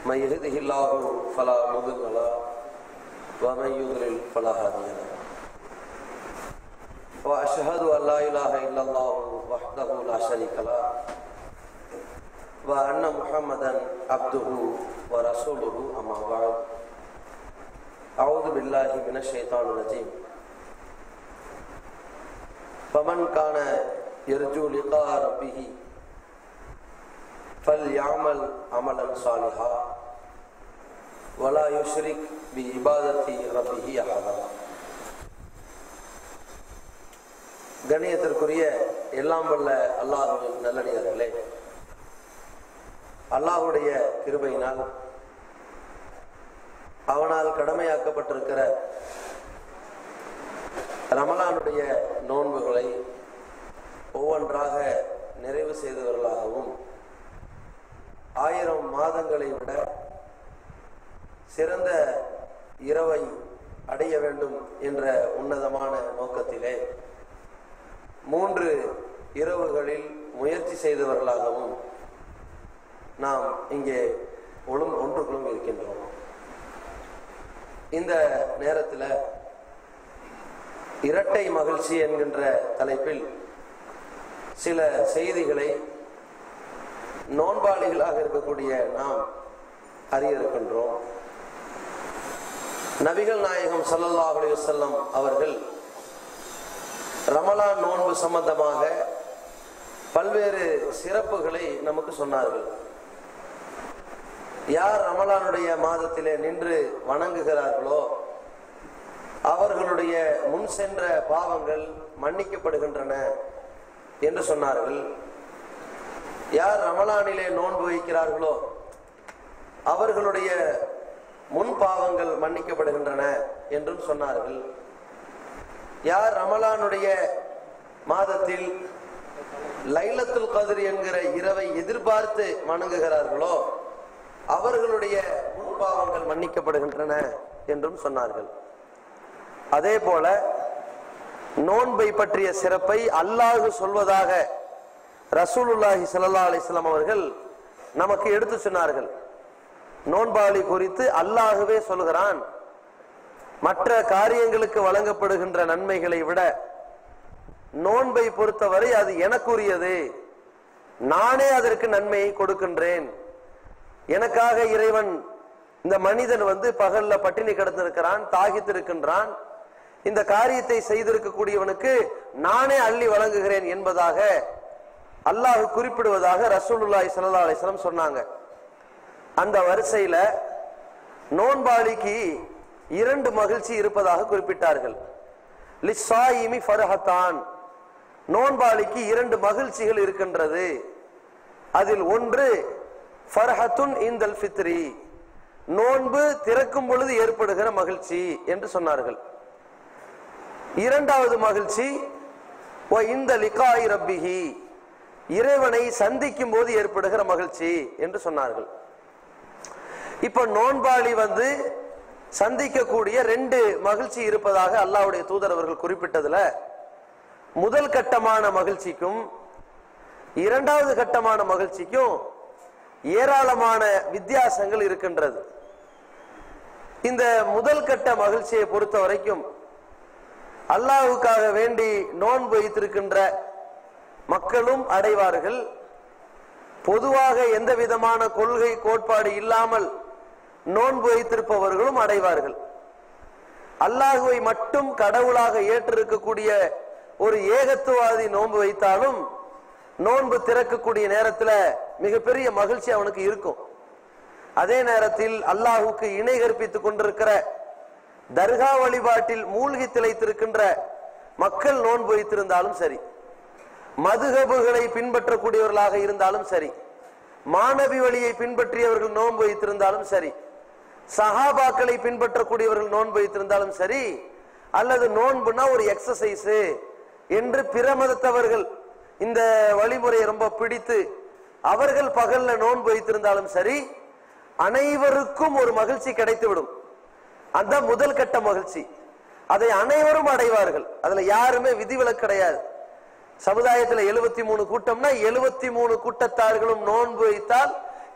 من يهده الله فلا مضل له ومن يضلل فلا هادي له واشهد ان لا اله الا الله وحده لا شريك له وان محمدا عبده ورسوله اما بعد اعوذ بالله من الشيطان الرجيم فمن كان يرجو لقاء ربه فليعمل عملا صالحا ولا يشرك بعبادة ربه أحدا கணியத்திற்குரிய எல்லாம் வல்ல அல்லாஹுவின் நல்லடியார்களே அல்லாஹுடைய கிருபையினால் அவனால் கடமையாக்கப்பட்டிருக்கிற ரமலானுடைய நோன்புகளை ஒவ்வொன்றாக நிறைவு செய்தவர்களாகவும் ஆயிரம் மாதங்களை விட சிறந்த இரவை அடைய வேண்டும் என்ற உன்னதமான நோக்கத்திலே மூன்று இரவுகளில் முயற்சி செய்தவர்களாகவும் நாம் இங்கே ஒழும் ஒன்றுக்குள்ளும் இருக்கின்றோம் இந்த நேரத்தில் இரட்டை மகிழ்ச்சி என்கின்ற தலைப்பில் சில செய்திகளை நோன்பாளிகளாக இருக்கக்கூடிய நாம் அறிய இருக்கின்றோம் நபிகள் நாயகம் சல்லல்லாஹ் அலைஹி வஸல்லம் அவர்கள் ரமலான் நோன்பு சம்பந்தமாக பல்வேறு சிறப்புகளை நமக்கு சொன்னார்கள் யார் ரமலானுடைய மாதத்திலே நின்று வணங்குகிறார்களோ அவர்களுடைய முன் சென்ற பாவங்கள் மன்னிக்கப்படுகின்றன என்று சொன்னார்கள் யார் ரமலானிலே நோன்பு வைக்கிறார்களோ அவர்களுடைய முன் பாவங்கள் மன்னிக்கப்படுகின்றன என்றும் சொன்னார்கள் யார் ரமலானுடைய மாதத்தில் லைலத்துல் கதிர் என்கிற இரவை எதிர்பார்த்து வணங்குகிறார்களோ அவர்களுடைய முன் பாவங்கள் மன்னிக்கப்படுகின்றன என்றும் சொன்னார்கள் அதே போல நோன்பை பற்றிய சிறப்பை அல்லாஹு சொல்வதாக ரசூலுல்லாஹி சல்லா அலிஸ்லாம் அவர்கள் நமக்கு எடுத்து சொன்னார்கள் நோன்பாளி குறித்து அல்லாஹுவே சொல்கிறான் மற்ற காரியங்களுக்கு வழங்கப்படுகின்ற நன்மைகளை விட நோன்பை பொறுத்தவரை அது எனக்குரியது நானே அதற்கு நன்மையை கொடுக்கின்றேன் எனக்காக இறைவன் இந்த மனிதன் வந்து பகல்ல பட்டினி கிடந்திருக்கிறான் தாகித்திருக்கின்றான் இந்த காரியத்தை செய்திருக்கக்கூடியவனுக்கு நானே அள்ளி வழங்குகிறேன் என்பதாக அல்லாஹ் குறிப்பிடுவதாக ரசூலுல்லாஹி ஸல்லல்லாஹு அலைஹி வஸல்லம் சொன்னாங்க அந்த வரிசையில நோன்பாளிக்கு இரண்டு மகிழ்ச்சி இருப்பதாக குறிப்பிட்டார்கள் லிஸ்ஸாயிமி ஃபர்ஹத்தான் நோன்பாளிக்கு இரண்டு மகிழ்ச்சிகள் இருக்கின்றது அதில் ஒன்று ஃபர்ஹத்துன் இந்தல் ஃபித்ரி நோன்பு திறக்கும் பொழுது ஏற்படுகிற மகிழ்ச்சி என்று சொன்னார்கள் இரண்டாவது மகிழ்ச்சி இந்த லிகாய் ரப்பிஹி இறைவனை சந்திக்கும் போது ஏற்படுகிற மகிழ்ச்சி என்று சொன்னார்கள் இப்ப நோன்பாளி வந்து சந்திக்கக்கூடிய ரெண்டு மகிழ்ச்சி இருப்பதாக அல்லாவுடைய தூதர் அவர்கள் குறிப்பிட்டதுல முதல் கட்டமான மகிழ்ச்சிக்கும் இரண்டாவது கட்டமான மகிழ்ச்சிக்கும் ஏராளமான வித்தியாசங்கள் இருக்கின்றது இந்த முதல் கட்ட மகிழ்ச்சியை பொறுத்த வரைக்கும் அல்லாவுக்காக வேண்டி நோன்பு வைத்திருக்கின்ற மக்களும் அடைவார்கள் பொதுவாக எந்த விதமான கொள்கை கோட்பாடு இல்லாமல் நோன்பு வைத்திருப்பவர்களும் அடைவார்கள் அல்லாஹுவை மட்டும் கடவுளாக ஏற்றிருக்கக்கூடிய ஒரு ஏகத்துவாதி நோன்பு வைத்தாலும் நோன்பு திறக்கக்கூடிய நேரத்தில் மிகப்பெரிய மகிழ்ச்சி அவனுக்கு இருக்கும் அதே நேரத்தில் அல்லாஹுக்கு இணை கற்பித்துக் கொண்டிருக்கிற தர்கா வழிபாட்டில் மூழ்கி திளைத்திருக்கின்ற மக்கள் நோன்பு வைத்திருந்தாலும் சரி மதுகபுகளை பின்பற்றக்கூடியவர்களாக இருந்தாலும் சரி மாணவி வழியை பின்பற்றியவர்கள் நோன்பு வைத்திருந்தாலும் சரி சஹாபாக்களை பின்பற்றக்கூடியவர்கள் நோன்பு வைத்திருந்தாலும் சரி அல்லது நோன்புனா ஒரு எக்ஸசைஸ் என்று பிற மதத்தவர்கள் இந்த வழிமுறையை ரொம்ப பிடித்து அவர்கள் பகல்ல நோன்பு வைத்திருந்தாலும் சரி அனைவருக்கும் ஒரு மகிழ்ச்சி கிடைத்துவிடும் அந்த முதல் கட்ட மகிழ்ச்சி அதை அனைவரும் அடைவார்கள் அதுல யாருமே விதிவிலக்கு கிடையாது சமுதாயத்துல எழுபத்தி மூணு கூட்டம்னா எழுபத்தி மூணு கூட்டத்தார்களும் நோன்பு வைத்தால்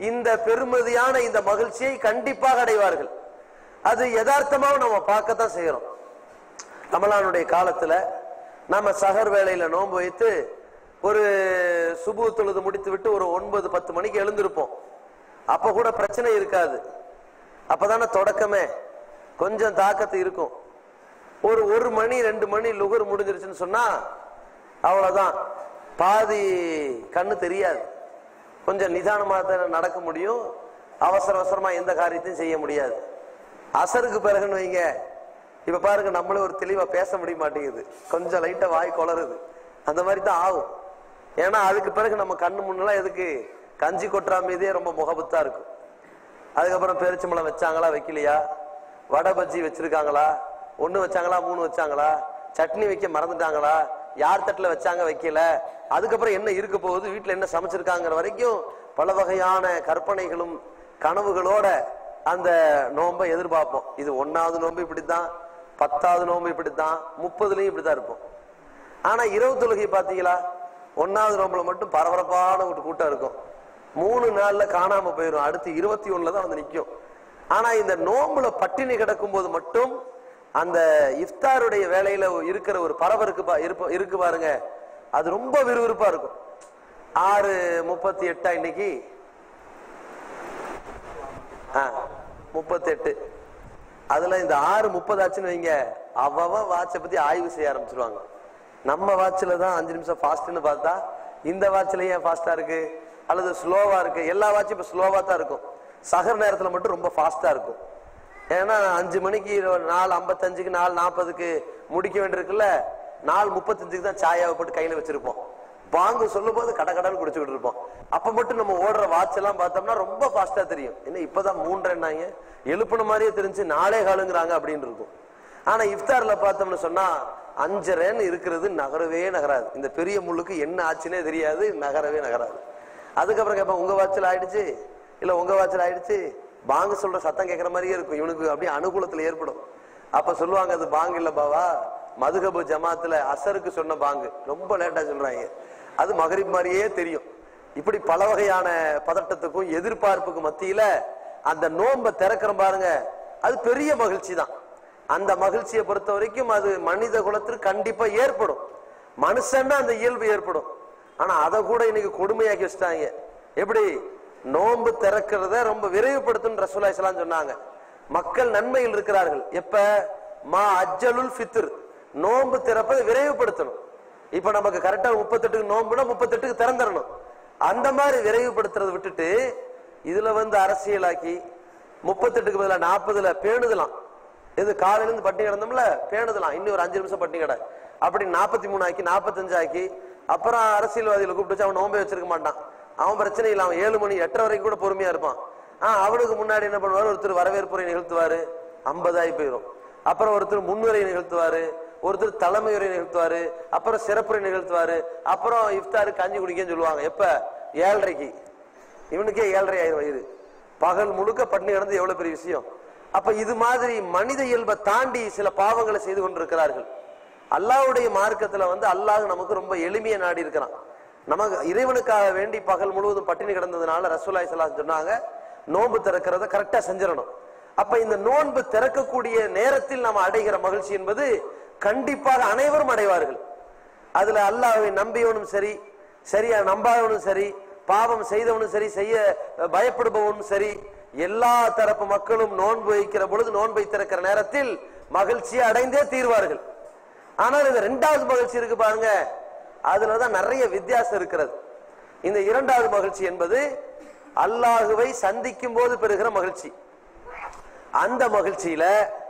இந்த பெருமதியான இந்த மகிழ்ச்சியை கண்டிப்பாக அடைவார்கள் அது யதார்த்தமாக நம்ம பார்க்கத்தான் செய்யறோம் ரமலானுடைய காலத்துல நம்ம சகர் வேளையில நோன்பு வைத்து ஒரு சுபு தொழுது முடித்து விட்டு ஒரு ஒன்பது பத்து மணிக்கு எழுந்திருப்போம் அப்ப கூட பிரச்சனை இருக்காது அப்பதானே தொடக்கமே கொஞ்சம் தாக்கத்து இருக்கும் ஒரு ஒரு மணி ரெண்டு மணி லுகர் முடிஞ்சிருச்சுன்னு சொன்னா அவ்வளவுதான் பாதி கண்ணு தெரியாது கொஞ்சம் நிதானமா தான் நடக்க முடியும் அவசர அவசரமா எந்த காரியத்தையும் செய்ய முடியாது அசருக்கு பிறகுன்னு வைங்க இப்ப பாருங்க நம்மளே ஒரு தெளிவா பேச முடிய மாட்டேங்குது கொஞ்சம் லைட்டா வாய் கொளருது அந்த மாதிரி தான் ஆகும் ஏன்னா அதுக்கு பிறகு நம்ம கண்ணு முன்னெல்லாம் எதுக்கு கஞ்சி கொட்டுறா மீதே ரொம்ப முகபத்தா இருக்கும் அதுக்கப்புறம் பேரிச்சம்பழம் வச்சாங்களா வைக்கலையா வடை பஜ்ஜி வச்சிருக்காங்களா ஒண்ணு வச்சாங்களா மூணு வச்சாங்களா சட்னி வைக்க மறந்துட்டாங்களா யார் தட்டுல வச்சாங்க வைக்கல அதுக்கப்புறம் என்ன இருக்க போகுது வீட்டுல என்ன சமைச்சிருக்காங்கிற வரைக்கும் பல வகையான கற்பனைகளும் கனவுகளோட அந்த நோன்பை எதிர்பார்ப்போம் இது ஒன்னாவது நோன்பு இப்படித்தான் பத்தாவது நோன்பு இப்படித்தான் முப்பதுலயும் இப்படித்தான் இருப்போம் ஆனா இரவு தொழுகை பாத்தீங்களா ஒன்னாவது நோம்புல மட்டும் பரபரப்பான ஒரு கூட்டம் இருக்கும் மூணு நாள்ல காணாம போயிடும் அடுத்து இருபத்தி ஒண்ணுல தான் வந்து நிக்கும் ஆனா இந்த நோம்புல பட்டினி கிடக்கும் போது மட்டும் அந்த இஃப்தாருடைய வேலையில இருக்கிற ஒரு பரபரப்பு பா- இருப்ப- இருக்கு பாருங்க அது ரொம்ப விறுவிறுப்பா இருக்கும் ஆறு முப்பத்தி எட்டா இன்னைக்கு முப்பத்தி எட்டு அதுல இந்த ஆறு முப்பது ஆச்சுன்னு வைங்க அவன் வாட்சை பத்தி ஆய்வு செய்ய ஆரம்பிச்சிருவாங்க நம்ம வாட்ச்ல தான் அஞ்சு நிமிஷம் ஃபாஸ்ட்னு பார்த்தா இந்த வாட்ச்ல ஏன் ஃபாஸ்டா இருக்கு அல்லது ஸ்லோவா இருக்கு எல்லா வாட்சும் இப்ப ஸ்லோவா தான் இருக்கும் சகர் நேரத்துல மட்டும் ரொம்ப ஃபாஸ்டா இருக்கும் ஏன்னா அஞ்சு மணிக்கு நாலு ஐம்பத்தஞ்சுக்கு நாலு நாற்பதுக்கு முடிக்க வேண்டியிருக்குல்ல நாலு முப்பத்தஞ்சுக்கு தான் சாயாவை போட்டு கையில வச்சிருப்போம் பாங்கு சொல்லும் போது கட கடன்னு குடிச்சுக்கிட்டு இருப்போம் அப்ப மட்டும் நம்ம ஓடுற வாட்ச் எல்லாம் பார்த்தோம்னா ரொம்ப ஃபாஸ்டா தெரியும் என்ன இப்பதான் மூன்றரைன்னாங்க எழுப்புன மாதிரியே தெரிஞ்சு நாளே காலுங்கிறாங்க அப்படின்னு இருக்கும் ஆனா இஃப்தார்ல பார்த்தோம்னு சொன்னா அஞ்சரைன்னு இருக்கிறது நகரவே நகராது இந்த பெரிய முள்ளுக்கு என்ன ஆச்சுன்னே தெரியாது நகரவே நகராது அதுக்கப்புறம் கேட்பேன் உங்க வாட்சில் ஆயிடுச்சு இல்ல உங்க வாட்சில் ஆயிடுச்சு பாங்கு சொல்ற சத்தம் கேட்கற மாதிரியே இருக்கும் இவனுக்கு அப்படியே அனுகூலத்துல ஏற்படும் அப்ப சொல்லுவாங்க அது பாங்கு இல்ல பாவா மதுகபு ஜமாத்துல அசருக்கு சொன்ன பாங்கு ரொம்ப லேட்டா சொல்றாங்க அது மகரிப் மாதிரியே தெரியும் இப்படி பல வகையான பதட்டத்துக்கும் எதிர்பார்ப்புக்கும் மத்தியில அந்த நோன்பை திறக்கிற பாருங்க அது பெரிய மகிழ்ச்சி தான் அந்த மகிழ்ச்சியை பொறுத்த வரைக்கும் அது மனித குலத்திற்கு கண்டிப்பா ஏற்படும் மனுஷன்னா அந்த இயல்பு ஏற்படும் ஆனா அதை கூட இன்னைக்கு கொடுமையாக்கி வச்சுட்டாங்க எப்படி நோன்பு திறக்கிறத ரொம்ப விரைவுபடுத்தும் ரசூலா இஸ்லாம் சொன்னாங்க மக்கள் நன்மையில் இருக்கிறார்கள் எப்ப மா அஜ்ஜலுல் ஃபித்ர் நோன்பு திறப்பதை விரைவுபடுத்தணும் இப்ப நமக்கு கரெக்டா முப்பத்தெட்டுக்கு நோன்புனா முப்பத்தெட்டுக்கு திறந்துடணும் அந்த மாதிரி விரைவுபடுத்துறதை விட்டுட்டு இதுல வந்து அரசியலாக்கி முப்பத்தெட்டுக்கு பதிலா நாற்பதுல பேணுதலாம் இது காலையில இருந்து பட்டினி கிடந்தோம்ல பேணுதலாம் இன்னும் ஒரு அஞ்சு நிமிஷம் பட்டினி கிட அப்படி நாற்பத்தி மூணு ஆக்கி நாற்பத்தஞ்சு ஆக்கி அப்புறம் அரசியல்வாதிகளை கூப்பிட்டு வச்சு அவன் நோம்பே வச்சிருக்க மாட்டான் அவன் பிரச்சனை இல்லை அவன் ஏழு மணி எட்டரை வரைக்கும் கூட பொறுமையா இருப்பான் ஆஹ் அவனுக்கு முன்னாடி என்ன பண்ணுவாரு ஒருத்தர் வரவேற்புரை நிகழ்த்துவாரு ஐம்பதாயி போயிடும் அப்புறம் ஒருத்தர் முன்னுரை நிகழ்த்துவாரு ஒருத்தர் தலைமை உரை நிகழ்த்துவாரு அப்புறம் சிறப்புரை நிகழ்த்துவாரு அப்புறம் இஃப்தாரு கஞ்சி குடிக்கன்னு சொல்லுவாங்க எப்ப ஏழரைக்கு இவனுக்கே ஏழரை ஆயிரம் வயது பகல் முழுக்க பட்டினி கிடந்து எவ்வளவு பெரிய விஷயம் அப்ப இது மாதிரி மனித இயல்பை தாண்டி சில பாவங்களை செய்து கொண்டிருக்கிறார்கள் அல்லாஹ்வுடைய மார்க்கத்துல வந்து அல்லாஹ் நமக்கு ரொம்ப எளிமையை நாடி இருக்கிறான் நமக்கு இறைவனுக்காக வேண்டி பகல் முழுவதும் பட்டினி கிடந்ததுனால ரசூலாய் ஸல்லல்லாஹு சொன்னாங்க நோன்பு திறக்கிறத கரெக்டா செஞ்சிடணும் அப்ப இந்த நோன்பு திறக்கக்கூடிய நேரத்தில் நாம் அடைகிற மகிழ்ச்சி என்பது கண்டிப்பாக அனைவரும் அடைவார்கள் அதுல அல்லாஹ்வை நம்பியவனும் சரி சரியா நம்பாதவனும் சரி பாவம் செய்தவனும் சரி செய்ய பயப்படுபவனும் சரி எல்லா தரப்பு மக்களும் நோன்பு வைக்கிற பொழுது நோன்பை திறக்கிற நேரத்தில் மகிழ்ச்சியை அடைந்தே தீர்வார்கள் ஆனால் இந்த ரெண்டாவது மகிழ்ச்சி இருக்கு பாருங்க அதுலதான் நிறைய வித்தியாசம் இருக்கிறது இந்த இரண்டாவது மகிழ்ச்சி என்பது அல்லாஹுவை சந்திக்கும் போது பெறுகிற மகிழ்ச்சி அந்த மகிழ்ச்சியில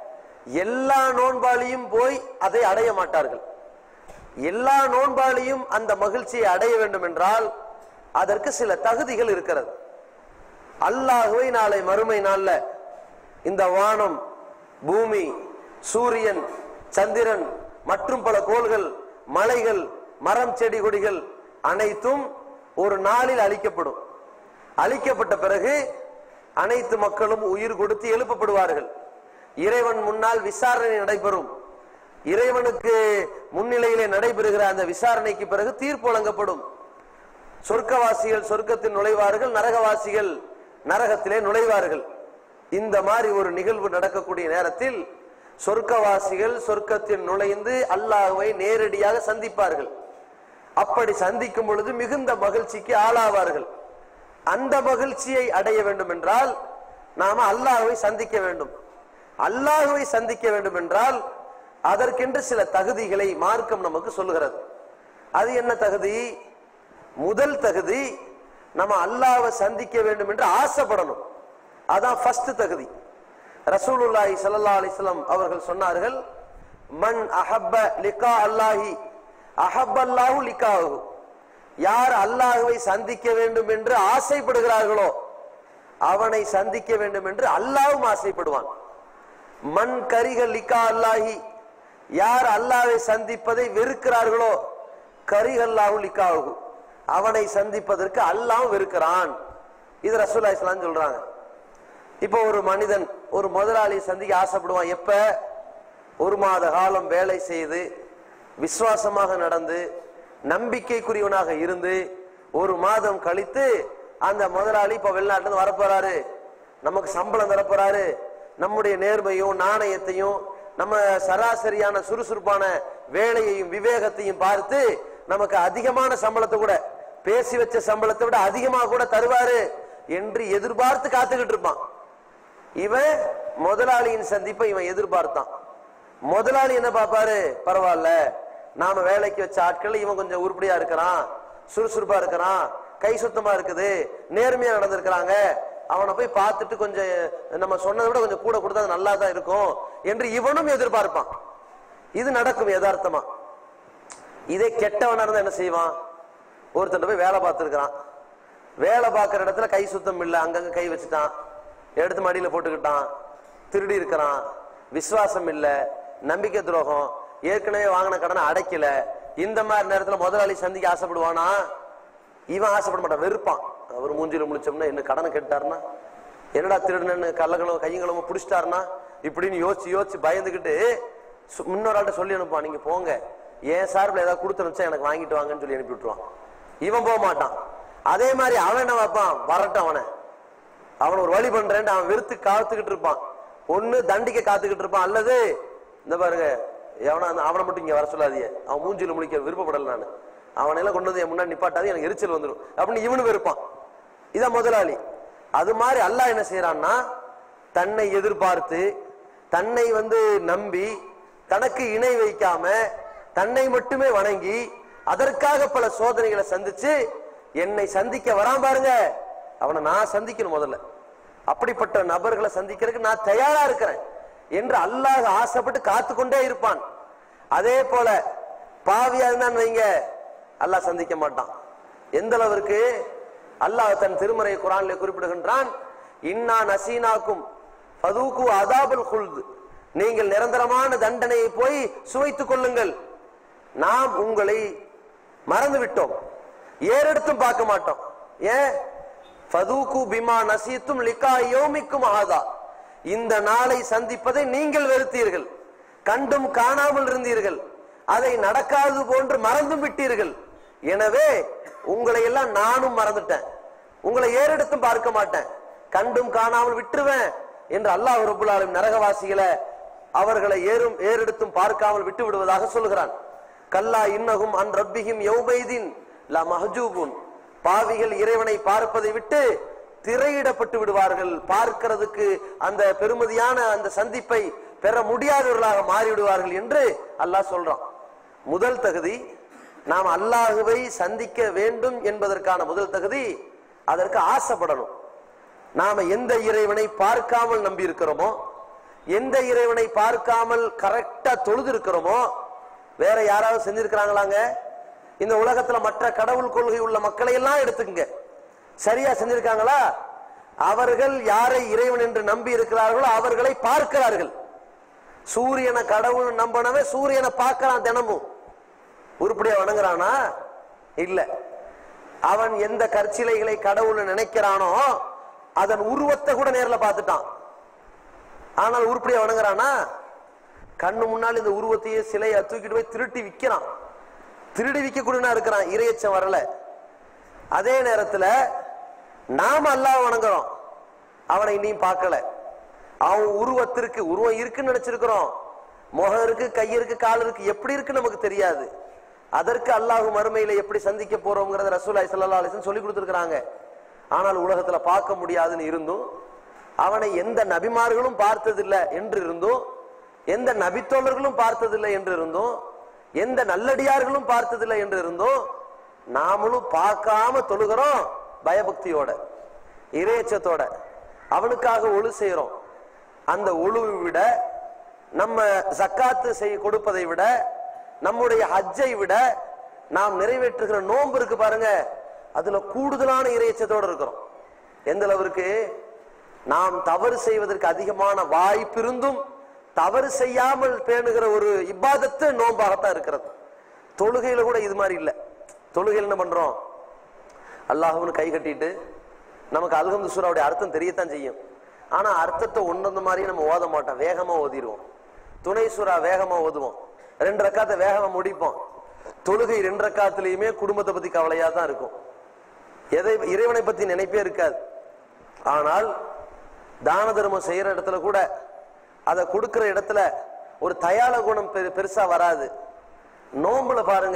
எல்லா நோன்பாளியும் போய் அதை அடைய மாட்டார்கள் எல்லா நோன்பாளியும் அந்த மகிழ்ச்சியை அடைய வேண்டும் என்றால் அதற்கு சில தகுதிகள் இருக்கிறது அல்லாஹுவை நாளை மறுமை நாள்ல இந்த வானம் பூமி சூரியன் சந்திரன் மற்றும் பல கோள்கள் மலைகள் மரம் செடி கொடிகள் அனைத்தும் ஒரு நாளில் அழிக்கப்படும் அழிக்கப்பட்ட பிறகு அனைத்து மக்களும் உயிர் கொடுத்து எழுப்பப்படுவார்கள் இறைவன் முன்னால் விசாரணை நடைபெறும் இறைவனுக்கு முன்னிலையிலே நடைபெறுகிற அந்த விசாரணைக்கு பிறகு தீர்ப்பு வழங்கப்படும் சொர்க்கவாசிகள் சொர்க்கத்தில் நுழைவார்கள் நரகவாசிகள் நரகத்திலே நுழைவார்கள் இந்த மாதிரி ஒரு நிகழ்வு நடக்கக்கூடிய நேரத்தில் சொர்க்கவாசிகள் சொர்க்கத்தில் நுழைந்து அல்லாஹ்வை நேரடியாக சந்திப்பார்கள் அப்படி சந்திக்கும் பொழுது மிகுந்த மகிழ்ச்சிக்கு ஆளாவார்கள் அந்த மகிழ்ச்சியை அடைய வேண்டும் என்றால் நாம அல்லாஹ்வை சந்திக்க வேண்டும் அல்லாஹ்வை சந்திக்க வேண்டும் என்றால் அதற்கென்று சில தகுதிகளை மார்க்கம் நமக்கு சொல்லுகிறது அது என்ன தகுதி முதல் தகுதி நம்ம அல்லாஹ்வை சந்திக்க வேண்டும் என்று ஆசைப்படணும் அதான் ஃபர்ஸ்ட் தகுதி ரசூலுல்லாஹி ஸல்லல்லாஹு அலைஹி வஸல்லம் அவர்கள் சொன்னார்கள் மன் அஹப்ப லிகா அல்லாஹி அஹப்பல்லாஹு லிகாஹு யார் அல்லாஹ்வை சந்திக்க வேண்டும் என்று ஆசைப்படுகிறார்களோ அவனை சந்திக்க வேண்டும் என்று அல்லாஹ்வும் ஆசைப்படுவான் மண் கரிக லிகா அல்லாஹி யார் அல்லாஹ்வை சந்திப்பதை வெறுக்கிறார்களோ கரிகல்லாஹு லிகாஹு அவனை சந்திப்பதற்கு அல்லாஹ் வெறுக்கிறான் இது ரசூலுல்லாஹி ஸல்லல்லாஹு அலைஹி வஸல்லம் சொல்றாங்க இப்போ ஒரு மனிதன் ஒரு முதலாளியை சந்திக்க ஆசைப்படுவான் எப்ப ஒரு மாத காலம் வேலை செய்து விசுவாசமாக நடந்து நம்பிக்கைக்குரியவனாக இருந்து ஒரு மாதம் கழித்து அந்த முதலாளி இப்ப வெளிநாட்டுல இருந்து வரப்போறாரு நமக்கு சம்பளம் தரப்போறாரு நம்முடைய நேர்மையும் நாணயத்தையும் நம்ம சராசரியான சுறுசுறுப்பான வேலையையும் விவேகத்தையும் பார்த்து நமக்கு அதிகமான சம்பளத்தை கூட பேசி வச்ச சம்பளத்தை விட அதிகமாக கூட தருவாரு என்று எதிர்பார்த்து காத்துக்கிட்டு இருப்பான் இவன் முதலாளியின் சந்திப்பை இவன் எதிர்பார்த்தான் முதலாளி என்ன பாப்பாரு பரவாயில்ல நாம வேலைக்கு வச்ச ஆட்கள் இவன் கொஞ்சம் உருப்படியா இருக்கிறான் சுறுசுறுப்பா இருக்கிறான் கை சுத்தமா இருக்குது நேர்மையா நடந்திருக்கிறாங்க அவனை போய் பார்த்துட்டு கொஞ்சம் நம்ம சொன்னதை விட கொஞ்சம் கூட கொடுத்தா அது நல்லா தான் இருக்கும் என்று இவனும் எதிர்பார்ப்பான் இது நடக்கும் யதார்த்தமா இதே கெட்டவனா இருந்தா என்ன செய்வான் ஒருத்தன் போய் வேலை பார்த்துருக்கிறான் வேலை பார்க்குற இடத்துல கை சுத்தம் இல்லை அங்கங்க கை வச்சுட்டான் எடுத்து மடியில போட்டுக்கிட்டான் திருடி இருக்கிறான் விசுவாசம் இல்ல நம்பிக்கை துரோகம் ஏற்கனவே வாங்கின கடனை அடைக்கல இந்த மாதிரி நேரத்துல முதலாளி சந்திக்க ஆசைப்படுவானா இவன் ஆசைப்பட மாட்டான் வெறுப்பான் அவர் மூஞ்சில முழிச்சோம்னா என்ன கடனை கெட்டாருன்னா என்னடா திருடனு கள்ளங்களும் கையங்களும் பிடிச்சிட்டாருன்னா இப்படின்னு யோசிச்சு யோசிச்சு பயந்துகிட்டு சு- முன்னொரு ஆள்கிட்ட சொல்லி அனுப்புவான் நீங்க போங்க என் சார்பில் ஏதாவது கொடுத்து அனுப்பிச்சா எனக்கு வாங்கிட்டு வாங்கன்னு சொல்லி அனுப்பி விட்டுருவான் இவன் போக மாட்டான் அதே மாதிரி அவன் என்ன வைப்பான் வரட்டும் அவனை அவன் ஒரு வழி பண்றேன் அவன் வெறுத்து காத்துக்கிட்டு இருப்பான் ஒண்ணு தண்டிக்க காத்துக்கிட்டு இருப்பான் அல்லது இந்த பாருங்க எவனா அந்த- அவனை மட்டும் இங்க வர சொல்லாதீங்க அவன் மூஞ்சில முழிக்க விருப்பப்படல நானு அவனை எல்லாம் கொண்டு வந்து என் முன்னாடி நிப்பாட்டாது எனக்கு எரிச்சல் வந்துடும் அப்படின்னு இவனு வெறுப்பான் இதான் முதலாளி அது மாதிரி அல்லாஹ் என்ன செய்யறான்னா தன்னை எதிர்பார்த்து தன்னை வந்து நம்பி தனக்கு இணை வைக்காம தன்னை மட்டுமே வணங்கி அதற்காக பல சோதனைகளை சந்திச்சு என்னை சந்திக்க வரான் பாருங்க அவனை நான் சந்திக்கணும் முதல்ல அப்படிப்பட்ட நபர்களை சந்திக்கிறதுக்கு நான் தயாரா இருக்கிறேன் என்று அல்லாஹ் ஆசைப்பட்டு காத்து கொண்டே இருப்பான் அதே போல பாவியா இருந்தான்னு வைங்க அல்லாஹ் சந்திக்க மாட்டான் எந்த அளவிற்கு அல்லாஹ் தன் திருமறை குரானிலே குறிப்பிடுகின்றான் இன்னா நசீனாக்கும் ஃபதூக்கு அதாபுல் குல்து நீங்கள் நிரந்தரமான தண்டனையை போய் சுவைத்துக் கொள்ளுங்கள் நாம் உங்களை மறந்து விட்டோம் ஏறெடுத்தும் பார்க்க மாட்டோம் ஏன் ஃபதூக்கு பிமா நசீத்தும் லிகா யோமிக்கும் ஆதா இந்த நாளை சந்திப்பதை நீங்கள் வெறுத்தீர்கள் கண்டும் காணாமல் இருந்தீர்கள் அதை நடக்காது போன்று மறந்தும் விட்டீர்கள் எனவே உங்களை எல்லாம் நானும் மறந்துட்டேன் உங்களை ஏறெடுத்தும் பார்க்க மாட்டேன் கண்டும் காணாமல் விட்டுருவேன் என்று அல்லாஹ் ரபுல் ஆலமீன் நரகவாசிகளை அவர்களை ஏறும் ஏறெடுத்தும் பார்க்காமல் விட்டு விடுவதாக சொல்கிறான் கல்லா இன்னகும் அன் ரப்பிஹிம் யௌபைதின் லா மஹஜூபுன் பாவிகள் இறைவனை பார்ப்பதை விட்டு திரையிடப்பட்டு விடுவார்கள் பார்க்கிறதுக்கு அந்த பெருமதியான அந்த சந்திப்பை பெற முடியாதவர்களாக மாறிவிடுவார்கள் என்று அல்லாஹ் சொல்றான் முதல் தகுதி நாம் அல்லாஹுவை சந்திக்க வேண்டும் என்பதற்கான முதல் தகுதி அதற்கு ஆசைப்படணும் நாம எந்த இறைவனை பார்க்காமல் நம்பி இருக்கிறோமோ எந்த இறைவனை பார்க்காமல் கரெக்டா தொழுது இருக்கிறோமோ வேற யாராவது செஞ்சிருக்கிறாங்களாங்க இந்த உலகத்துல மற்ற கடவுள் கொள்கை உள்ள மக்களை எல்லாம் எடுத்துக்கங்க சரியா செஞ்சிருக்காங்களா அவர்கள் யாரை இறைவன் என்று நம்பி இருக்கிறார்களோ அவர்களை பார்க்கிறார்கள் சூரியனை கடவுள் நம்பினவன் சூரியனை பார்க்கறான் தினமும் உருப்படியா வணங்குறானா இல்ல அவன் எந்த கற்சிலைகளை கடவுள் நினைக்கிறானோ அதன் உருவத்தை கூட நேர்ல பார்த்துட்டான் ஆனால் உருப்படியா வணங்குறானா கண்ணு முன்னால் இந்த உருவத்தையே சிலையை தூக்கிட்டு போய் திருட்டி விக்கிறான் திருடி விற்கக்கூடியனா இருக்கிறான் இரையச்சம் வரல அதே நேரத்துல நாம அல்லாஹ் வணங்குறோம் அவனை இன்னும் பார்க்கல அவன் உருவத்திற்கு உருவம் இருக்குன்னு நினைச்சிருக்கிறோம் முகம் இருக்கு கை இருக்கு கால் இருக்கு எப்படி இருக்கு நமக்கு தெரியாது அதற்கு அல்லாஹ் மறுமையில எப்படி சந்திக்க போறோம்ங்கறத ரசூலாய் ஸல்லல்லாஹு அலைஹி வஸல்லம் சொல்லி கொடுத்துருக்காங்க ஆனால் உலகத்துல பார்க்க முடியாதுன்னு இருந்தும் அவனை எந்த நபிமார்களும் பார்த்ததில்லை என்று இருந்தும் எந்த நபித்தோழர்களும் பார்த்ததில்லை என்று இருந்தும் எந்த நல்லடியார்களும் பார்த்ததில்லை என்று இருந்தும் நாமளும் பார்க்காம தொழுகிறோம் பயபக்தியோட இறையச்சத்தோட அவனுக்காக ஒழு செய்யறோம் அந்த ஒழுவை விட நம்ம சக்காத்து செய்ய கொடுப்பதை விட நம்முடைய ஹஜ்ஜை விட நாம் நிறைவேற்றுகிற நோன்பு இருக்கு பாருங்க அதுல கூடுதலான இறையச்சத்தோட இருக்கிறோம் எந்த அளவிற்கு நாம் தவறு செய்வதற்கு அதிகமான வாய்ப்பு இருந்தும் தவறு செய்யாமல் பேணுகிற ஒரு இப்பாதத்து நோன்பாகத்தான் இருக்கிறது தொழுகையில கூட இது மாதிரி இல்லை தொழுகையில் என்ன பண்றோம் அல்லாஹ்வுன்னு கை கட்டிட்டு நமக்கு அல்ஹம்து சூராவுடைய அர்த்தம் தெரியத்தான் செய்யும் ஆனா அர்த்தத்தை ஒன்னொன்று மாதிரி நம்ம ஓத மாட்டோம் வேகமா ஓதிடுவோம் துணை சூறா வேகமா ஓதுவோம் ரெண்டு ரக்காத்தை வேகமா முடிப்போம் தொழுகை ரெண்டு ரக்காத்துலயுமே குடும்பத்தை பத்தி கவலையா தான் இருக்கும் எதை இறைவனை பத்தி நினைப்பே இருக்காது ஆனால் தான தர்மம் செய்யற இடத்துல கூட அதை கொடுக்கிற இடத்துல ஒரு தயால குணம் பெரு- பெருசா வராது நோம்புல பாருங்க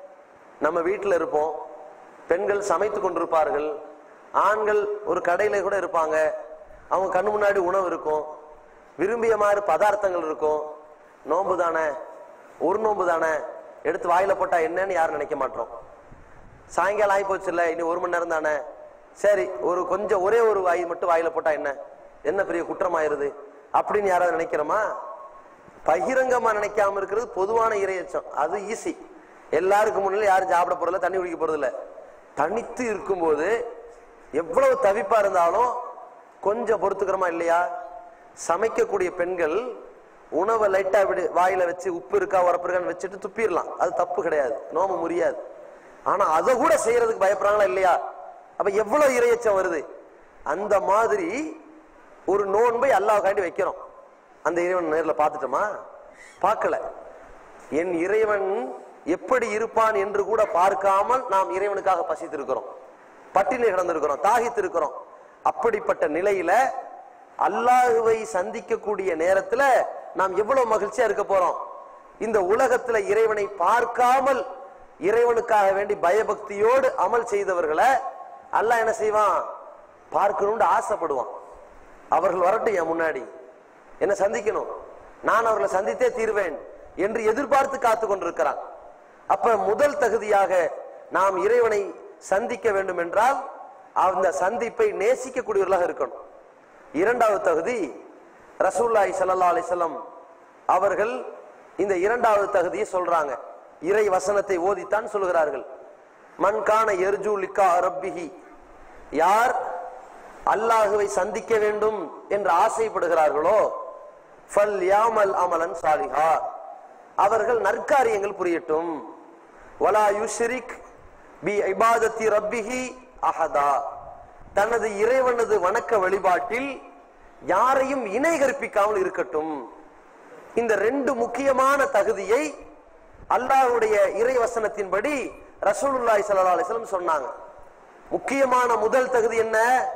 நம்ம வீட்டில் இருப்போம் பெண்கள் சமைத்து கொண்டிருப்பார்கள் ஆண்கள் ஒரு கடையில கூட இருப்பாங்க அவங்க கண்ணு முன்னாடி உணவு இருக்கும் விரும்பிய மாதிரி பதார்த்தங்கள் இருக்கும் நோன்பு தானே ஒரு நோன்பு தானே எடுத்து வாயில போட்டா என்னன்னு யாரும் நினைக்க மாட்டோம் சாயங்காலம் ஆகி போச்சுல்ல இனி ஒரு மணி நேரம் தானே சரி ஒரு கொஞ்சம் ஒரே ஒரு வாய் மட்டும் வாயில போட்டா என்ன என்ன பெரிய குற்றமாயிருது அப்படின்னு யாராவது நினைக்கிறோமா பகிரங்கமா நினைக்காம இருக்கிறது பொதுவான இரையச்சம் அது ஈஸி எல்லாருக்கும் முன்னாடி யாரும் சாப்பிட போறதில்ல தண்ணி குடிக்க போறதில்ல தனித்து இருக்கும்போது எவ்வளவு தவிப்பா இருந்தாலும் கொஞ்சம் பொறுத்துக்கிறோமா இல்லையா சமைக்கக்கூடிய பெண்கள் உணவை லைட்டா இப்படி வாயில வச்சு உப்பு இருக்கா உரப்பு இருக்கான்னு வச்சுட்டு துப்பிடலாம் அது தப்பு கிடையாது நோம முடியாது ஆனா அதை கூட செய்யறதுக்கு பயப்படுறாங்களா இல்லையா அப்ப எவ்வளவு இரையச்சம் வருது அந்த மாதிரி ஒரு நோன்பை அல்லாஹ்காண்டி வைக்கிறோம் அந்த இறைவன் நேர்ல பார்த்துட்டோமா பார்க்கல என் இறைவன் எப்படி இருப்பான் என்று கூட பார்க்காமல் நாம் இறைவனுக்காக பசித்திருக்கிறோம் பட்டினி கிடந்திருக்கிறோம் தாகித்திருக்கிறோம் அப்படிப்பட்ட நிலையில அல்லாஹுவை சந்திக்கக்கூடிய நேரத்துல நாம் எவ்வளவு மகிழ்ச்சியா இருக்க போறோம் இந்த உலகத்துல இறைவனை பார்க்காமல் இறைவனுக்காக வேண்டி பயபக்தியோடு அமல் செய்தவர்களை அல்லாஹ் என்ன செய்வான் பார்க்கணும்னு ஆசைப்படுவான் அவர்கள் வரட்டும் என் முன்னாடி என்ன சந்திக்கணும் நான் அவர்களை சந்தித்தே தீர்வேன் என்று எதிர்பார்த்து காத்து கொண்டிருக்கிறான் அப்ப முதல் தகுதியாக நாம் இறைவனை சந்திக்க வேண்டும் என்றால் அந்த சந்திப்பை நேசிக்கக்கூடியவர்களாக இருக்கணும் இரண்டாவது தகுதி ரசூல்லாய் ஸல்லல்லாஹு அலைஹி வஸல்லம் அவர்கள் இந்த இரண்டாவது தகுதியை சொல்றாங்க இறை வசனத்தை ஓதித்தான் சொல்கிறார்கள் மன் கான எர்ஜு லிக்கா ரப்பிஹி யார் அல்லாஹுவை சந்திக்க வேண்டும் என்று ஆசைப்படுகிறார்களோ ஃபல் யாமல் அமலன் சாலிஹா அவர்கள் நற்காரியங்கள் புரியட்டும் வலா யுஷ்ரிக் பி இபாதத்தி ரப்பிஹி அஹதா தனது இறைவனது வணக்க வழிபாட்டில் யாரையும் இணை கற்பிக்காமல் இருக்கட்டும் இந்த ரெண்டு முக்கியமான தகுதியை அல்லாஹ்வுடைய இறை வசனத்தின்படி ரசூலுல்லாஹி ஸல்லல்லாஹு அலைஹி வஸல்லம் சொன்னாங்க முக்கியமான முதல் தகுதி என்ன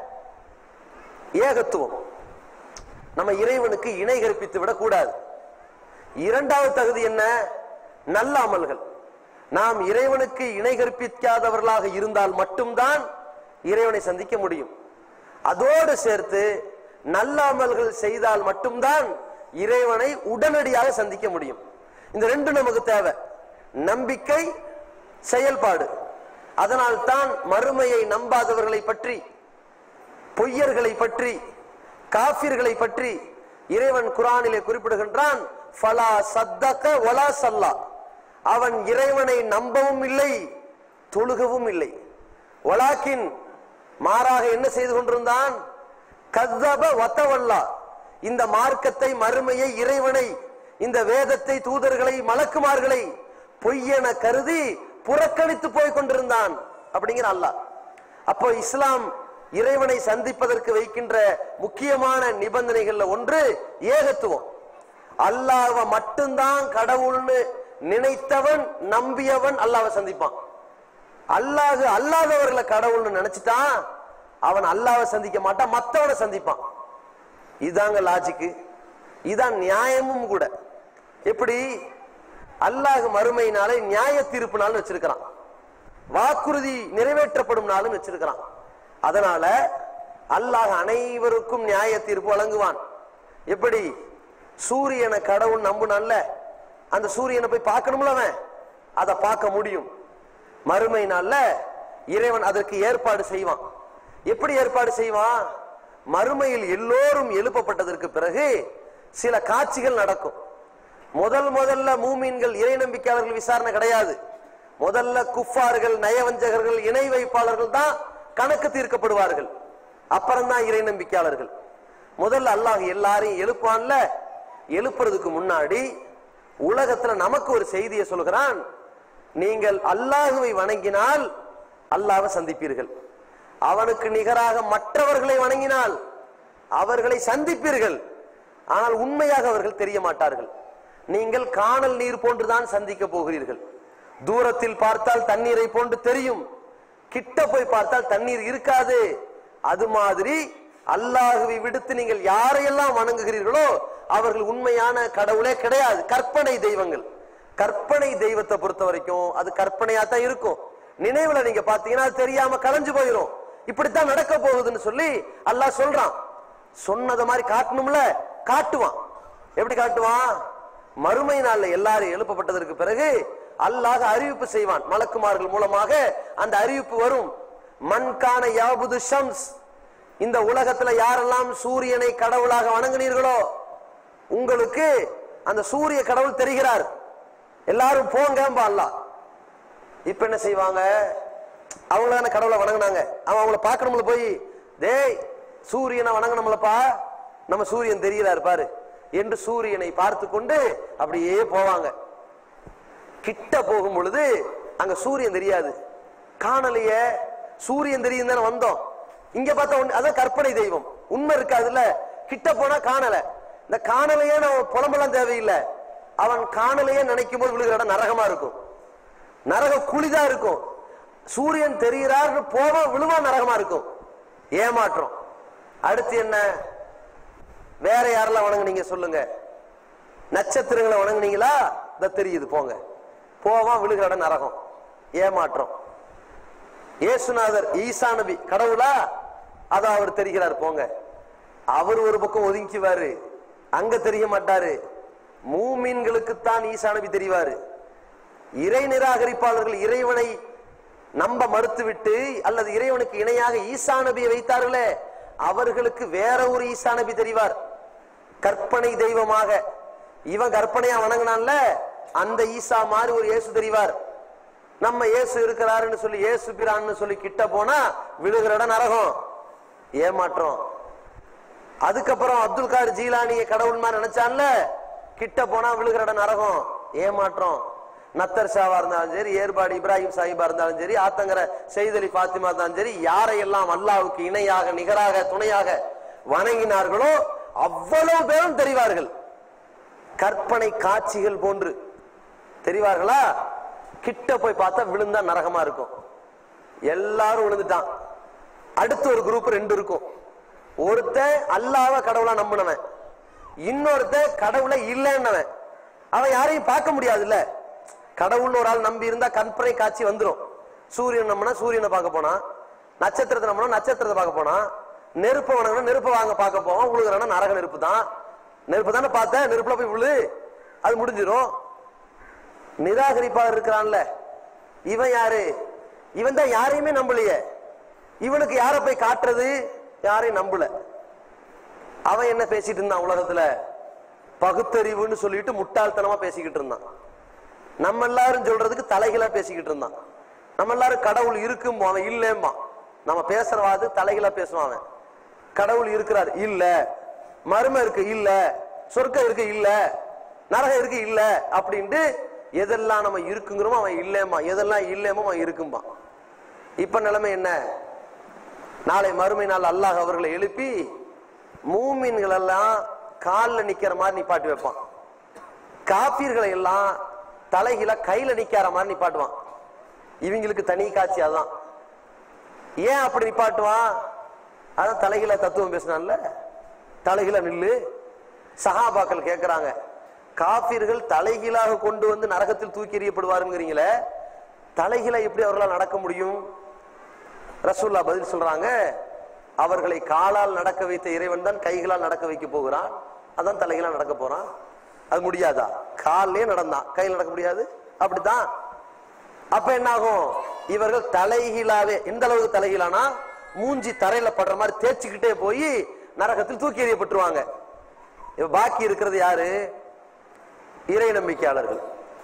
ஏகத்துவம் நம்ம இறைவனுக்கு இணை கற்பித்து விடக்கூடாது இரண்டாவது தகுதி என்ன நல்ல அமல்கள் நாம் இறைவனுக்கு இணை கற்பிக்காதவர்களாக இருந்தால் மட்டும்தான் இறைவனை சந்திக்க முடியும் அதோடு சேர்த்து நல்ல அமல்கள் செய்தால் மட்டும்தான் இறைவனை உடனடியாக சந்திக்க முடியும் இந்த ரெண்டு நமக்கு தேவை நம்பிக்கை செயல்பாடு அதனால் தான் மறுமையை நம்பாதவர்களை பற்றி பொய்யர்களை பற்றி காபிர்களை பற்றி இறைவன் குரானிலே குறிப்பிடுகின்றான் ஃபலா சத்தக வலா சல்லா அவன் இறைவனை நம்பவும் இல்லை தொழுகவும் இல்லை வலாக்கின் மாறாக என்ன செய்து கொண்டிருந்தான் கத்தப வத்தவல்லா இந்த மார்க்கத்தை மறுமையை இறைவனை இந்த வேதத்தை தூதர்களை மலக்குமார்களை பொய்யென கருதி புறக்கணித்து போய் கொண்டிருந்தான் அப்படிங்கிற அல்லாஹ் அப்போ இஸ்லாம் இறைவனை சந்திப்பதற்கு வைக்கின்ற முக்கியமான நிபந்தனைகள்ல ஒன்று ஏகத்துவம் அல்லாஹ்வ மட்டும்தான் கடவுள்னு நினைத்தவன் நம்பியவன் அல்லாஹ்வை சந்திப்பான் அல்லாஹ் அல்லாதவர்களை கடவுள்னு நினைச்சிட்டான் அவன் அல்லாவை சந்திக்க மாட்டான் மத்தவனை சந்திப்பான் இதாங்க லாஜிக்கு இதான் நியாயமும் கூட எப்படி அல்லாஹ் மறுமை நாளை நியாய தீர்ப்பு நாள் வச்சிருக்கிறான் வாக்குறுதி நிறைவேற்றப்படும் நாளும் வச்சிருக்கிறான் அதனால அல்லாஹ் அனைவருக்கும் நியாய தீர்ப்பு வழங்குவான் எப்படி சூரியனை கடவுள் நம்புனான்ல அந்த சூரியனை போய் பார்க்கணும்ல அவன் அதை பார்க்க முடியும் மறுமை நாள்ல இறைவன் அதற்கு ஏற்பாடு செய்வான் எப்படி ஏற்பாடு செய்வான் மறுமையில் எல்லோரும் எழுப்பப்பட்டதற்கு பிறகு சில காட்சிகள் நடக்கும் முதல் முதல்ல மூமீன்கள் இறை நம்பிக்கையாளர்கள் விசாரணை கிடையாது முதல்ல குஃபார்கள் நயவஞ்சகர்கள் இணை வைப்பாளர்கள் தான் கணக்கு தீர்க்கப்படுவார்கள் அப்புறம் தான் இறை நம்பிக்கையாளர்கள் முதல்ல அல்லாஹ் எல்லாரையும் எழுப்பான்ல எழுப்புறதுக்கு முன்னாடி உலகத்துல நமக்கு ஒரு செய்தியை சொல்கிறான் நீங்கள் அல்லாஹுவை வணங்கினால் அல்லாஹ்வை சந்திப்பீர்கள் அவனுக்கு நிகராக மற்றவர்களை வணங்கினால் அவர்களை சந்திப்பீர்கள் ஆனால் உண்மையாக அவர்கள் தெரிய மாட்டார்கள் நீங்கள் காணல் நீர் போன்றுதான் சந்திக்க போகிறீர்கள் தூரத்தில் பார்த்தால் தண்ணீரை போன்று தெரியும் கிட்ட போய் பார்த்தால் தண்ணீர் இருக்காது அது மாதிரி அல்லாஹுவை விடுத்து நீங்கள் யாரையெல்லாம் வணங்குகிறீர்களோ அவர்கள் உண்மையான கடவுளே கிடையாது கற்பனை தெய்வங்கள் கற்பனை தெய்வத்தை பொறுத்த வரைக்கும் அது கற்பனையா தான் இருக்கும் நினைவுல நீங்க பாத்தீங்கன்னா அது தெரியாம கலைஞ்சு போயிடும் இப்படித்தான் நடக்க போகுதுன்னு சொல்லி அல்லாஹ் சொல்றான் சொன்னதை மாதிரி காட்டணும்ல காட்டுவான் எப்படி காட்டுவான் மறுமை நாள்ல எல்லாரும் எழுப்பப்பட்டதற்கு பிறகு அல்லாஹ் அறிவிப்பு செய்வான் மலக்குமார்கள் மூலமாக அந்த அறிவிப்பு வரும் மண்கான யாபுது ஷம்ஸ் இந்த உலகத்துல யாரெல்லாம் சூரியனை கடவுளாக வணங்குனீர்களோ உங்களுக்கு அந்த சூரிய கடவுள் தெரிகிறார் எல்லாரும் போங்கம்பா அல்லாஹ் இப்ப என்ன செய்வாங்க அவங்கள தானே கடவுளை வணங்குனாங்க அவன் அவங்கள பார்க்கணும்ல போய் டேய் சூரியனை வணங்கணும்லப்பா நம்ம சூரியன் தெரிகிறார் பாரு என்று சூரியனை பார்த்து கொண்டு அப்படியே போவாங்க கிட்ட போகும் பொழுது அங்க சூரியன் தெரியாது காணலையே சூரியன் தெரியும் தானே வந்தோம் இங்க பார்த்தா ஒண்ணு- அதான் கற்பனை தெய்வம் உண்மை இருக்காதுல்ல கிட்ட போனா காணல இந்த காணலையே நம்ம புலம்பெல்லாம் தேவையில்லை அவன் காணலையே நினைக்கும் போது விழுகிற இடம் நரகமா இருக்கும் நரக குழிதான் இருக்கும் சூரியன் தெரிகிறார்னு போவா விழுவா நரகமா இருக்கும் ஏமாற்றம் அடுத்து என்ன வேற யாரெல்லாம் வணங்குனீங்க சொல்லுங்க நட்சத்திரங்களை வணங்குனீங்களா இத தெரியுது போங்க போவான் விழுகிற இடம் நரகம் ஏமாற்றம் இயேசுநாதர் ஈசா நபி கடவுளா அத அவர் தெரிகிறார் போங்க அவர் ஒரு பக்கம் ஒதுங்கிக்குவாரு அங்க தெரிய மாட்டாரு மூமீன்களுக்குத்தான் ஈசா நபி தெரிவாரு இறை நிராகரிப்பாளர்கள் இறைவனை நம்ப மறுத்துவிட்டு அல்லது இறைவனுக்கு இணையாக ஈசா நபியை வைத்தார்களே அவர்களுக்கு வேற ஒரு ஈசா நபி தெரிவார் கற்பனை தெய்வமாக இவன் கற்பனையா வணங்கினான்ல அந்த ஈசா மாதிரி ஒரு இயேசு தெரிவார் நம்ம இயேசு இருக்கிறாருன்னு சொல்லி இயேசு பிரான்னு சொல்லி கிட்ட போனா விழுகிற இடம் நரகம் ஏமாற்றம் அதுக்கப்புறம் அப்துல் கார் ஜீலானிய கடவுள் மாதிரி நினைச்சான்ல கிட்ட போனா விழுகிற இடம் நரகம் ஏமாற்றம் நத்தர் ஷாவா இருந்தாலும் சரி ஏற்பாடு இப்ராஹிம் சாஹிபா இருந்தாலும் சரி ஆத்தங்கர செய்தலி பாத்திமா இருந்தாலும் சரி யாரையெல்லாம் அல்லாவுக்கு இணையாக நிகராக துணையாக வணங்கினார்களோ அவ்வளவு பேரும் தெரிவார்கள் கற்பனை காட்சிகள் போன்று தெரிவார்களா கிட்ட போய் பார்த்தா விழுந்தா நரகமா இருக்கும் எல்லாரும் விழுந்துட்டான் அடுத்து ஒரு குரூப் ரெண்டு இருக்கும் ஒருத்தன் அல்லாஹ்வ கடவுளா நம்பினவன் இன்னொருத்தன் கடவுளை இல்லைன்னவன் அவன் யாரையும் பார்க்க முடியாதுல்ல கடவுள்னு ஒரு ஆள் நம்பி இருந்தா கற்பனை காட்சி வந்துரும் சூரியன் நம்பினா சூரியனை பார்க்க போனா நட்சத்திரத்தை நம்பினா நட்சத்திரத்தை பார்க்க போனா நெருப்பை வணங்கினா நெருப்பை வாங்க பார்க்க போவான் உழுகுறானா நரக நெருப்பு தான் நெருப்பு தானே பார்த்த நெருப்புல போய் விழு அது முடிஞ்சிரும் நிராகரிப்பாளர் இருக்கிறான்ல இவன் யாரு இவன் தான் யாரையுமே நம்பலையே இவனுக்கு யாரை போய் காட்டுறது யாரையும் நம்பல அவன் என்ன பேசிட்டு இருந்தான் உலகத்துல பகுத்தறிவுன்னு சொல்லிட்டு முட்டாள்தனமா பேசிக்கிட்டு இருந்தான் நம்ம எல்லாரும் சொல்றதுக்கு தலைகளா பேசிக்கிட்டு இருந்தான் நம்ம எல்லாரும் கடவுள் இருக்கும் அவன் இல்லேம்மா நம்ம பேசுறவாது தலைகளா பேசுவான் அவன் கடவுள் இருக்கிறார் இல்ல மர்மம் இருக்கு இல்ல சொர்க்கம் இருக்கு இல்ல நரகம் இருக்கு இல்ல அப்படின்ட்டு எதெல்லாம் நம்ம இருக்குங்கிறோமோ அவன் இல்லேம்மா எதெல்லாம் இல்லேமோ அவன் இருக்கும்பா இப்ப நிலைமை என்ன நாளை மறுமை நாள் அல்லாஹ் அவர்களை எழுப்பி மூமின்கள் எல்லாம் காலில் நிக்கிற மாதிரி நிப்பாட்டி வைப்பான் காப்பீர்களை எல்லாம் தலைகில கையில நிக்காத மாதிரி நிப்பாட்டுவான் இவங்களுக்கு தனி காட்சி அதான் ஏன் அப்படி நிப்பாட்டுவான் அதான் தலைகீழ தத்துவம் பேசினான்ல தலைகீழ நில்லு சஹாபாக்கள் கேட்கறாங்க காபிர்கள் தலைகீழாக கொண்டு வந்து நரகத்தில் தூக்கி எறியப்படுவாருங்கிறீங்களே தலைகீழ எப்படி அவர்களால் நடக்க முடியும் ரசூல்லா பதில் சொல்றாங்க அவர்களை காலால் நடக்க வைத்த இறைவன் தான் கைகளால் நடக்க வைக்க போகிறான் அதான் தலைகீழா நடக்க போறான் அது முடியாதா கால்லயே நடந்தான் கையில் நடக்க முடியாது அப்படித்தான் அப்ப என்ன ஆகும் இவர்கள் தலைகீழாவே எந்த அளவுக்கு தலைகீழானா மூஞ்சி தரையில படுற மாதிரி தேய்ச்சிக்கிட்டே போய் நரகத்தில் தூக்கி எறியப்பட்டுருவாங்க இப்ப பாக்கி இருக்கிறது யாரு இறை நம்பிக்கையாளர்கள்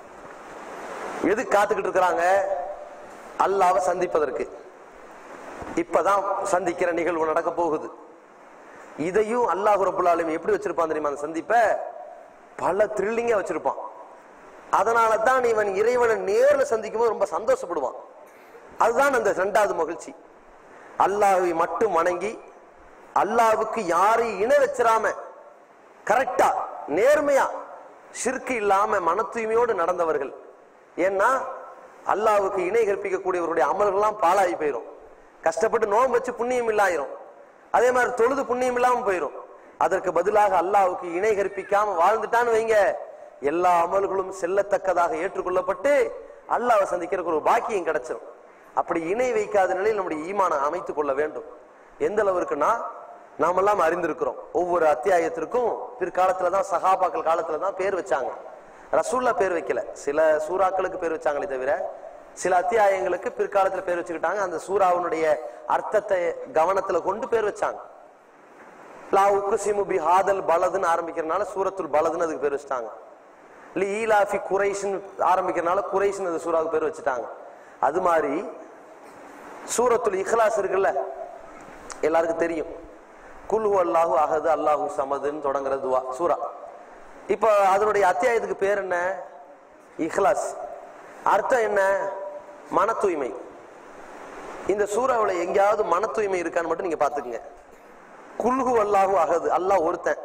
எது காத்துக்கிட்டு இருக்கிறாங்க அல்லாவை சந்திப்பதற்கு இப்பதான் சந்திக்கிற நிகழ்வு நடக்க போகுது இதையும் அல்லாஹ் ரபுல் ஆலமீன் எப்படி வச்சிருப்பான் தெரியுமா அந்த சந்திப்பை பல த்ரில்லிங்கா வச்சிருப்பான் அதனால தான் இவன் இறைவனை நேர்ல சந்திக்கும் போது ரொம்ப சந்தோஷப்படுவான் அதுதான் அந்த ரெண்டாவது மகிழ்ச்சி அல்லாஹ்வை மட்டும் வணங்கி அல்லாஹ்வுக்கு யாரையும் இணை வச்சிராம கரெக்டா நேர்மையா ஷிர்கு இல்லாம மன தூய்மையோடு நடந்தவர்கள் ஏன்னா அல்லாஹ்வுக்கு இணை கற்பிக்கக்கூடியவருடைய அமல்கள்லாம் பாழாகி போயிடும் கஷ்டப்பட்டு நோன்பு வச்சு புண்ணியம் இல்லாயிரும் அதே மாதிரி தொழுது புண்ணியம் இல்லாம போயிடும் அதற்கு பதிலாக அல்லாஹ்வுக்கு இணை கற்பிக்காம வாழ்ந்துட்டான்னு வைங்க எல்லா அமல்களும் செல்லத்தக்கதாக ஏற்றுக்கொள்ளப்பட்டு அல்லாஹ்வை சந்திக்கிறதுக்கு ஒரு பாக்கியம் கிடைச்சிரும் அப்படி இணை வைக்காத நிலையில் நம்முடைய ஈமானை அமைத்துக் கொள்ள வேண்டும் எந்த அளவிற்குனா நாமெல்லாம் அறிந்திருக்கிறோம் ஒவ்வொரு அத்தியாயத்திற்கும் பிற்காலத்துல தான் சகாபாக்கள் காலத்துல தான் பேர் வச்சாங்க ரசூல்லா பேர் வைக்கல சில சூறாக்களுக்கு பேர் வச்சாங்களே தவிர சில அத்தியாயங்களுக்கு பிற்காலத்துல பேர் வச்சுக்கிட்டாங்க அந்த சூறாவினுடைய அர்த்தத்தை கவனத்துல கொண்டு பேர் வச்சாங்க லா உக்குசிமு பி ஹாதல் பலதுன்னு ஆரம்பிக்கிறனால சூரத்துல் பலதுன்னு அதுக்கு பேர் வச்சுட்டாங்க லி ஈலாஃபி குரைஷ்னு ஆரம்பிக்கிறனால குரைஷ்னு அந்த சூறாவுக்கு பேர் வச்சுட்டாங்க அது மாதிரி சூரத்துல் இஹ்லாஸ் இருக்குல்ல எல்லாருக்கும் தெரியும் குல்ஹு அல்லாஹு அஹது அல்லாஹு சமதுன்னு தொடங்குற துவா சூரா இப்போ அதனுடைய அத்தியாயத்துக்கு பேர் என்ன இஹ்லாஸ் அர்த்தம் என்ன மன தூய்மை இந்த சூறாவில் எங்கேயாவது மன தூய்மை இருக்கான்னு மட்டும் நீங்க பாத்துக்கங்க குல்ஹு அல்லாஹு அஹது அல்லாஹ் ஒருத்தன்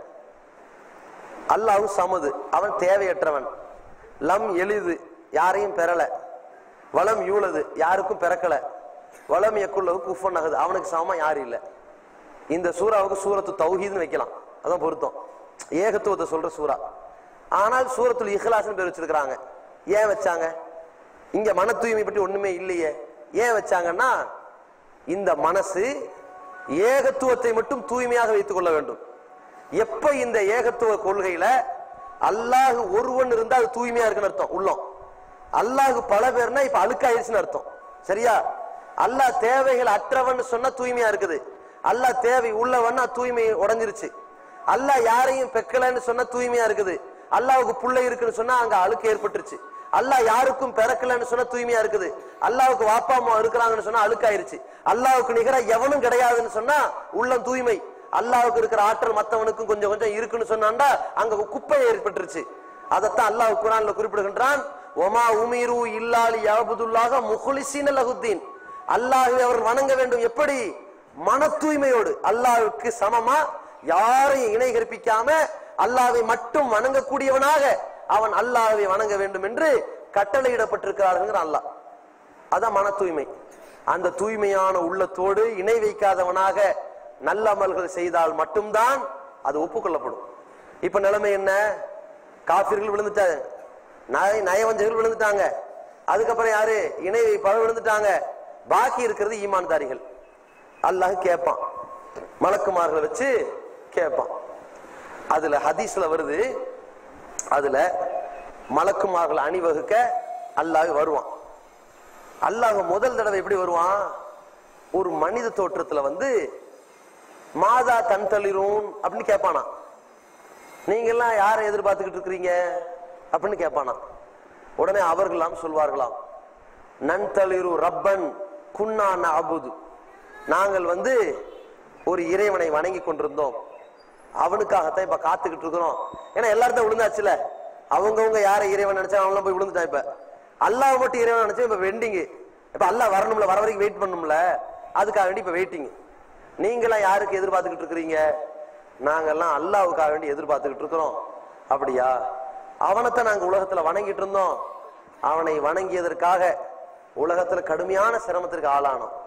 அல்லாஹு சமது அவன் தேவையற்றவன் லம் எளிது யாரையும் பெறல வளம் யூலது யாருக்கும் பிறக்கல வளம் எக்குள்ளவு குஃபன் அகது அவனுக்கு சமமா யாரும் இல்லை இந்த சூறாவுக்கு சூரத்து தௌஹீத்னு வைக்கலாம் அதான் பொருத்தம் ஏகத்துவத்தை சொல்ற சூறா ஆனால் சூரத்துல் இஹ்லாஸ்னு பேர் வச்சிருக்கிறாங்க ஏன் வச்சாங்க இங்க மன தூய்மை பற்றி ஒண்ணுமே இல்லையே ஏன் வச்சாங்கன்னா இந்த மனசு ஏகத்துவத்தை மட்டும் தூய்மையாக வைத்துக் கொள்ள வேண்டும் எப்ப இந்த ஏகத்துவ கொள்கையில அல்லாஹ் ஒருவன் இருந்தா அது தூய்மையா இருக்குன்னு அர்த்தம் உள்ளம் அல்லாஹ் பல பேர்னா இப்ப அழுக்காயிருச்சுன்னு அர்த்தம் சரியா அல்லாஹ் தேவைகள் அற்றவன் சொன்னா தூய்மையா இருக்குது அல்லாஹ் தேவை உள்ளவன்னா தூய்மை உடைஞ்சிருச்சு அல்லாஹ் யாரையும் பெக்கலன்னு சொன்னா தூய்மையா இருக்குது அல்லாஹ்வுக்கு புள்ளை இருக்குன்னு சொன்னா அங்க அழுக்கு ஏற்பட்டுருச்சு அல்லாஹ் யாருக்கும் பிறக்கலன்னு சொன்னா தூய்மையா இருக்குது அல்லாஹ்வுக்கு வாப்பா அம்மா இருக்கிறாங்கன்னு சொன்னா அழுக்காயிருச்சு அல்லாஹ்வுக்கு நிகரா எவனும் கிடையாதுன்னு சொன்னா உள்ளம் தூய்மை அல்லாஹ்வுக்கு இருக்கிற ஆற்றல் மத்தவனுக்கும் கொஞ்சம் கொஞ்சம் இருக்குன்னு சொன்னாண்டா அங்க குப்பை ஏற்பட்டுருச்சு அதைத்தான் அல்லாஹ் குரான்ல குறிப்பிடுகின்றான் ஒமா உமீரு இல்லாலி யாபுதுல்லாக முஹ்லிசீன லகுத்தீன் அல்லாஹ்வை அவர் வணங்க வேண்டும் எப்படி மன தூய்மையோடு அல்லாஹ்வுக்கு சமமா யாரையும் இணை கற்பிக்காம அல்லாஹ்வை மட்டும் வணங்கக்கூடியவனாக அவன் அல்லாஹ்வை வணங்க வேண்டும் என்று கட்டளையிடப்பட்டிருக்கிறார்கள் அல்லாஹ் அதான் மன தூய்மை அந்த தூய்மையான உள்ளத்தோடு இணை வைக்காதவனாக நல்ல அமல்கள் செய்தால் மட்டும்தான் அது ஒப்புக்கொள்ளப்படும் இப்ப நிலைமை என்ன காபிர்கள் விழுந்துட்டாங்க நய நயவஞ்சகர்கள் விழுந்துட்டாங்க அதுக்கப்புறம் யாரு இணை வைப்பாளர் விழுந்துட்டாங்க பாக்கி இருக்கிறது ஈமான்தாரிகள் அல்லாஹ் கேட்பான் மலக்குமார்களை வச்சு கேட்பான் அதுல ஹதீஸ்ல வருது அதுல மலக்குமார்கள் அணிவகுக்க அல்லாஹ் வருவான் அல்லாஹ் முதல் தடவை எப்படி வருவான் ஒரு மனித தோற்றத்துல வந்து மாதா தன் தளிரும் அப்படின்னு கேட்பானா நீங்க எல்லாம் யாரை எதிர்பார்த்துக்கிட்டு இருக்கிறீங்க அப்படின்னு கேட்பானா உடனே அவர்களாம் சொல்வார்களாம் நன் தளிரு ரப்பன் குன்னா அபுது நாங்கள் வந்து ஒரு இறைவனை வணங்கி கொண்டிருந்தோம் அவனுக்காகத்தான் இப்ப காத்துக்கிட்டு இருக்கிறோம் ஏன்னா எல்லாரும் தான் விழுந்தாச்சுல அவங்கவுங்க யாரை இறைவன் நினைச்சா அவங்களாம் போய் விழுந்துட்டான் இப்ப அல்லாஹ் மட்டும் இறைவன் நினைச்சா இப்ப வெண்டிங் இப்ப அல்லாஹ் வரணும்ல வர வரைக்கும் வெயிட் பண்ணும்ல அதுக்காக வேண்டி இப்ப வெயிட்டிங் நீங்களாம் யாருக்கு எதிர்பார்த்துக்கிட்டு இருக்கிறீங்க நாங்கெல்லாம் அல்லாவுக்காக வேண்டி எதிர்பார்த்துக்கிட்டு இருக்கிறோம் அப்படியா அவனைத்தான் நாங்க உலகத்துல வணங்கிட்டு இருந்தோம் அவனை வணங்கியதற்காக உலகத்துல கடுமையான சிரமத்திற்கு ஆளானோம்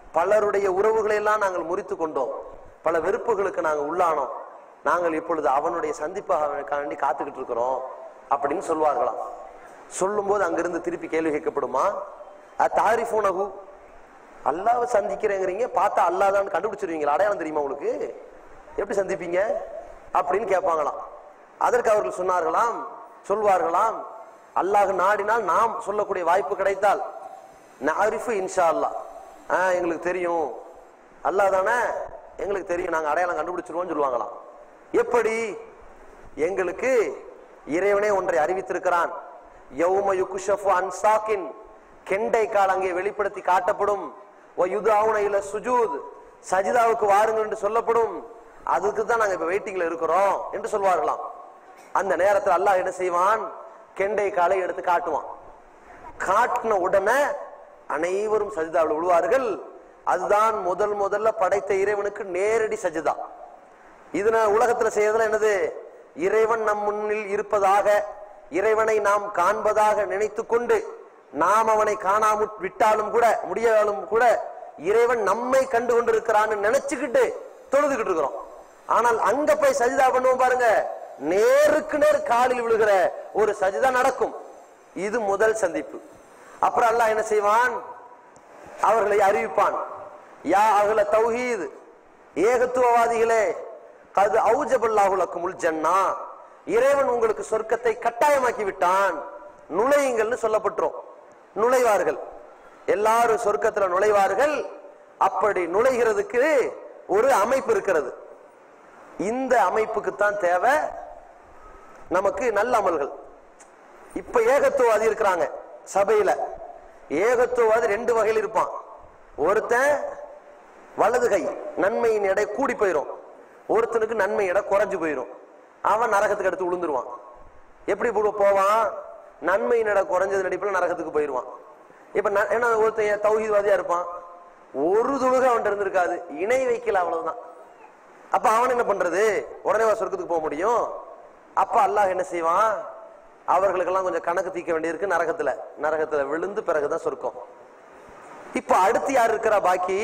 பலருடைய உறவுகளை எல்லாம் நாங்கள் முறித்து கொண்டோம் பல வெறுப்புகளுக்கு நாங்கள் உள்ளானோம் நாங்கள் இப்பொழுது அவனுடைய சந்திப்பாக காத்துக்கிட்டு இருக்கிறோம் அப்படின்னு சொல்வார்களாம் சொல்லும்போது அங்கிருந்து திருப்பி கேள்வி கேட்கப்படுமா தாரிஃபூனகு அல்லாவை சந்திக்கிறேங்கிறீங்க பார்த்தா அல்லாதான்னு கண்டுபிடிச்சிருவீங்களா அடையாளம் தெரியுமா உங்களுக்கு எப்படி சந்திப்பீங்க அப்படின்னு கேட்பாங்களாம் அதற்கு அவர்கள் சொன்னார்களாம் சொல்வார்களாம் அல்லாஹ் நாடினால் நாம் சொல்லக்கூடிய வாய்ப்பு கிடைத்தால் நாரிஃபு இன்ஷா அல்லாஹ் ஆஹ் எங்களுக்கு தெரியும் அல்லாஹ் தானே எங்களுக்கு தெரியும் நாங்க அடையாளம் கண்டுபிடிச்சிருவோம்னு சொல்லுவாங்களாம் எப்படி எங்களுக்கு இறைவனே ஒன்றை அறிவித்திருக்கிறான் யௌம யுக்குஷஃபு அன்சாக்கின் கெண்டை கால் அங்கே வெளிப்படுத்தி காட்டப்படும் ஓ யுதாவுன இல்ல சுஜூத் சஜிதாவுக்கு வாருங்கள் என்று சொல்லப்படும் அதுக்கு தான் நாங்க இப்ப வெயிட்டிங்ல இருக்கிறோம் என்று சொல்வார்களாம் அந்த நேரத்தில் அல்லாஹ் என்ன செய்வான் கெண்டை காலை எடுத்து காட்டுவான் காட்டின உடனே அனைவரும் சஜிதாவில் விழுவார்கள் அதுதான் முதல் முதல்ல படைத்த இறைவனுக்கு நேரடி சஜிதா இது நான் உலகத்துல செய்யறதுல என்னது இறைவன் நம் முன்னில் இருப்பதாக இறைவனை நாம் காண்பதாக நினைத்து கொண்டு நாம் அவனை காணாம விட்டாலும் கூட முடியாலும் கூட இறைவன் நம்மை கண்டு கொண்டிருக்கிறான்னு நினைச்சுக்கிட்டு தொழுதுகிட்டு இருக்கிறோம் ஆனால் அங்க போய் சஜிதா பண்ணுவோம் பாருங்க நேருக்கு நேர் காலில் விழுகிற ஒரு சஜிதா நடக்கும் இது முதல் சந்திப்பு அப்புறம் அல்லாஹ் என்ன செய்வான் அவர்களை அறிவிப்பான் யா அகல தௌஹீத் ஏகத்துவவாதிகளே அது அவுஜபல்லாஹுலக்குமுல் ஜன்னா இறைவன் உங்களுக்கு சொர்க்கத்தை கட்டாயமாக்கி விட்டான் நுழையுங்கள்னு சொல்லப்பட்டுரும் நுழைவார்கள் எல்லாரும் சொர்க்கத்துல நுழைவார்கள் அப்படி நுழைகிறதுக்கு ஒரு அமைப்பு இருக்கிறது இந்த அமைப்புக்கு தான் தேவை நமக்கு நல்ல அமல்கள் இப்ப ஏகத்துவவாதி இருக்கிறாங்க சபையில ஏகத்துவவாதி ரெண்டு வகையில் இருப்பான் ஒருத்தன் வலது கை நன்மையின் எடை கூடி போயிரும் ஒருத்தனுக்கு நன்மை எடை குறைஞ்சு போயிரும் அவன் நரகத்துக்கு எடுத்து விழுந்துருவான் எப்படி போ- போவான் நன்மையின் எடை குறைஞ்சது நடிப்புல நரகத்துக்கு போயிடுவான் இப்ப ந- என்ன ஒருத்தன் தௌஹீத்வாதியா இருப்பான் ஒரு துணுக அவன்கிட்ட இருந்திருக்காது இணை வைக்கல அவ்வளவுதான் அப்ப அவன் என்ன பண்றது உடனே வா சொர்க்கத்துக்கு போக முடியும் அப்ப அல்லாஹ் என்ன செய்வான் அவர்களுக்கெல்லாம் கொஞ்சம் கணக்கு தீக்க வேண்டியிருக்கு நரகத்துல நரகத்துல விழுந்து பிறகுதான் சொர்க்கம் இப்ப அடுத்து யார் இருக்கிறா பாக்கி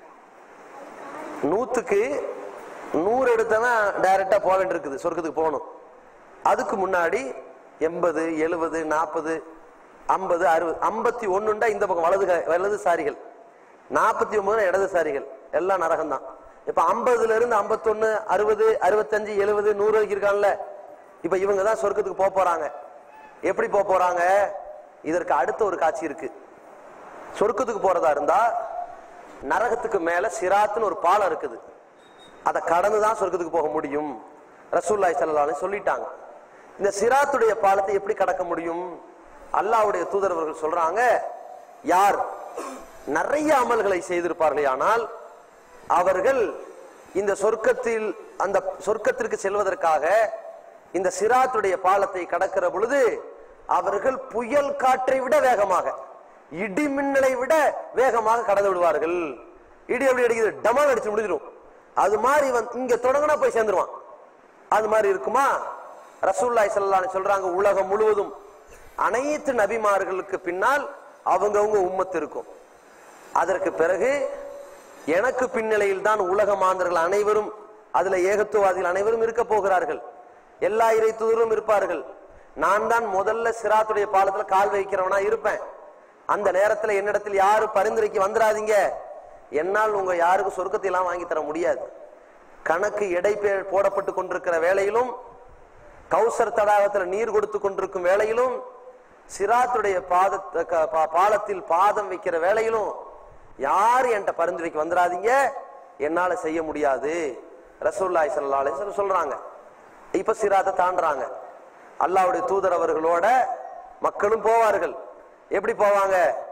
நூத்துக்கு நூறு எடுத்தவன் டைரக்டா போக வேண்டியிருக்குது சொர்க்கத்துக்கு போகணும் அதுக்கு முன்னாடி எண்பது எழுபது நாற்பது ஐம்பது அறுபது ஐம்பத்தி ஒண்ணுண்டா இந்த பக்கம் வலது க- வலதுசாரிகள் நாற்பத்தி ஒன்பது இடதுசாரிகள் எல்லாம் நரகம்தான் இப்ப ஐம்பதுல இருந்து ஐம்பத்தொன்னு அறுபது அறுபத்தஞ்சு எழுபது நூறு வரைக்கும் இருக்கான்ல இப்ப இவங்க தான் சொர்க்கத்துக்கு போக போறாங்க எப்படி போக போறாங்க இதற்கு அடுத்த ஒரு காட்சி இருக்கு சொர்க்கத்துக்கு போறதா இருந்தா நரகத்துக்கு மேல சிராத்துன்னு ஒரு பாலம் இருக்குது அதை கடந்து தான் சொர்க்கத்துக்கு போக முடியும் ரசூல்லாய் ஸல்லல்லாஹு அலைஹி சொல்லிட்டாங்க இந்த சிராத்துடைய பாலத்தை எப்படி கடக்க முடியும் அல்லாஹ்வுடைய தூதரவர்கள் சொல்றாங்க யார் நிறைய அமல்களை செய்திருப்பார்களே ஆனால் அவர்கள் இந்த சொர்க்கத்தில் அந்த சொர்க்கத்திற்கு செல்வதற்காக இந்த சிராத்துடைய பாலத்தை கடக்கிற பொழுது அவர்கள் புயல் காற்றை விட வேகமாக இடி மின்னலை விட வேகமாக கடந்து விடுவார்கள் இடி எப்படி அடிக்குது டமால் அடிச்சு முடிஞ்சிடும் அது மாதிரி வந்து இங்க தொடங்கினா போய் சேர்ந்துருவான் அது மாதிரி இருக்குமா ரசூல்லாய் ஸல்லல்லாஹு அலைஹி சொல்றாங்க உலகம் முழுவதும் அனைத்து நபிமார்களுக்கு பின்னால் அவங்கவங்க உம்மத்து இருக்கும் அதற்கு பிறகு எனக்கு பின்னிலையில் தான் உலக மாந்தர்கள் அனைவரும் அதுல ஏகத்துவாதிகள் அனைவரும் இருக்க போகிறார்கள் எல்லா இறை தூதரும் இருப்பார்கள் நான் தான் முதல்ல சிராத்துடைய பாலத்துல கால் வைக்கிறவனா இருப்பேன் அந்த நேரத்துல என்னிடத்தில் யாரும் பரிந்துரைக்கு வந்துடாதீங்க என்னால் உங்க யாருக்கும் சொர்க்கத்தை எல்லாம் வாங்கி தர முடியாது கணக்கு எடை பே- போடப்பட்டு கொண்டிருக்கிற வேளையிலும் கௌசர் தடாகத்துல நீர் கொடுத்து கொண்டிருக்கும் வேளையிலும் சிராத்துடைய பாத பாலத்தில் பாதம் வைக்கிற வேளையிலும் யாரும் என்கிட்ட பரிந்துரைக்கு வந்துடாதீங்க என்னால செய்ய முடியாது ரசூல்லாய் ஸல்லல்லாஹு அலைஹி வஸல்லம் சொல்றாங்க இப்ப சிராத்தை தாண்டுறாங்க அல்லாஹ்வுடைய தூதர் அவர்களோட மக்களும் போவார்கள் எப்படி போவாங்க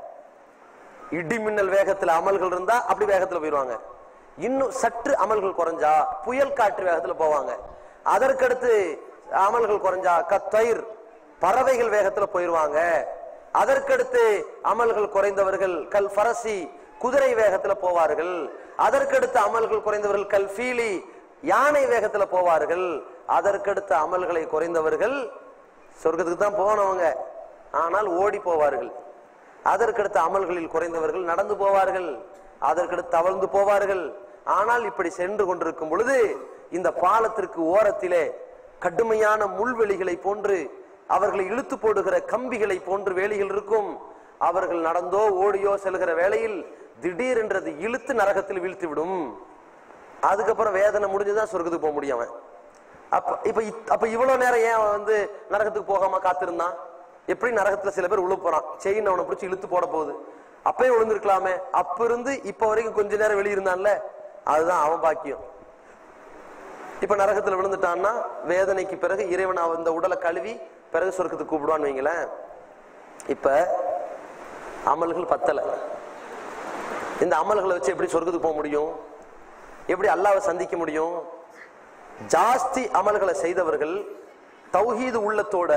இடி மின்னல் வேகத்துல அமல்கள் இருந்தா அப்படி வேகத்துல போயிருவாங்க இன்னும் சற்று அமல்கள் குறைஞ்சா புயல் காற்று வேகத்துல போவாங்க அதற்கடுத்து அமல்கள் குறைஞ்சா கத்தயிர் பறவைகள் வேகத்துல போயிருவாங்க அதற்கடுத்து அமல்கள் குறைந்தவர்கள் கல் ஃபரசி குதிரை வேகத்துல போவார்கள் அதற்கடுத்து அமல்கள் குறைந்தவர்கள் கல் ஃபீலி யானை வேகத்துல போவார்கள் அதற்கடுத்த அமல்களை குறைந்தவர்கள் சொர்க்கத்துக்கு தான் போனவங்க ஆனால் ஓடி போவார்கள் அதற்கடுத்த அமல்களில் குறைந்தவர்கள் நடந்து போவார்கள் அதற்கடுத்து தவழ்ந்து போவார்கள் ஆனால் இப்படி சென்று கொண்டிருக்கும் பொழுது இந்த பாலத்திற்கு ஓரத்திலே கடுமையான முள்வெளிகளை போன்று அவர்களை இழுத்து போடுகிற கம்பிகளை போன்று வேலிகள் இருக்கும் அவர்கள் நடந்தோ ஓடியோ செல்கிற வேளையில் திடீரென்றது இழுத்து நரகத்தில் வீழ்த்தி விடும் அதுக்கப்புறம் வேதனை முடிஞ்சுதான் சொர்க்கத்துக்கு போக முடியும் அவன் அப்ப இப்ப இத்- அப்ப இவ்வளவு நேரம் ஏன் அவன் வந்து நரகத்துக்கு போகாம காத்திருந்தான் எப்படி நரகத்துல சில பேர் உழு போறான் செயின் அவனை பிடிச்சி இழுத்து போட போகுது அப்பயே விழுந்திருக்கலாமே அப்ப இருந்து இப்ப வரைக்கும் கொஞ்ச நேரம் வெளியிருந்தான்ல அதுதான் அவன் பாக்கியம் இப்ப நரகத்துல விழுந்துட்டான்னா வேதனைக்கு பிறகு இறைவன் அவன் இந்த உடலை கழுவி பிறகு சொர்க்கத்துக்கு கூப்பிடுவான்னு வைங்களேன் இப்ப அமல்கள் பத்தல இந்த அமல்களை வச்சு எப்படி சொர்க்கத்துக்கு போக முடியும் எப்படி அல்லாவை சந்திக்க முடியும் ஜாஸ்தி அமல்களை செய்தவர்கள் தௌஹீது உள்ளத்தோட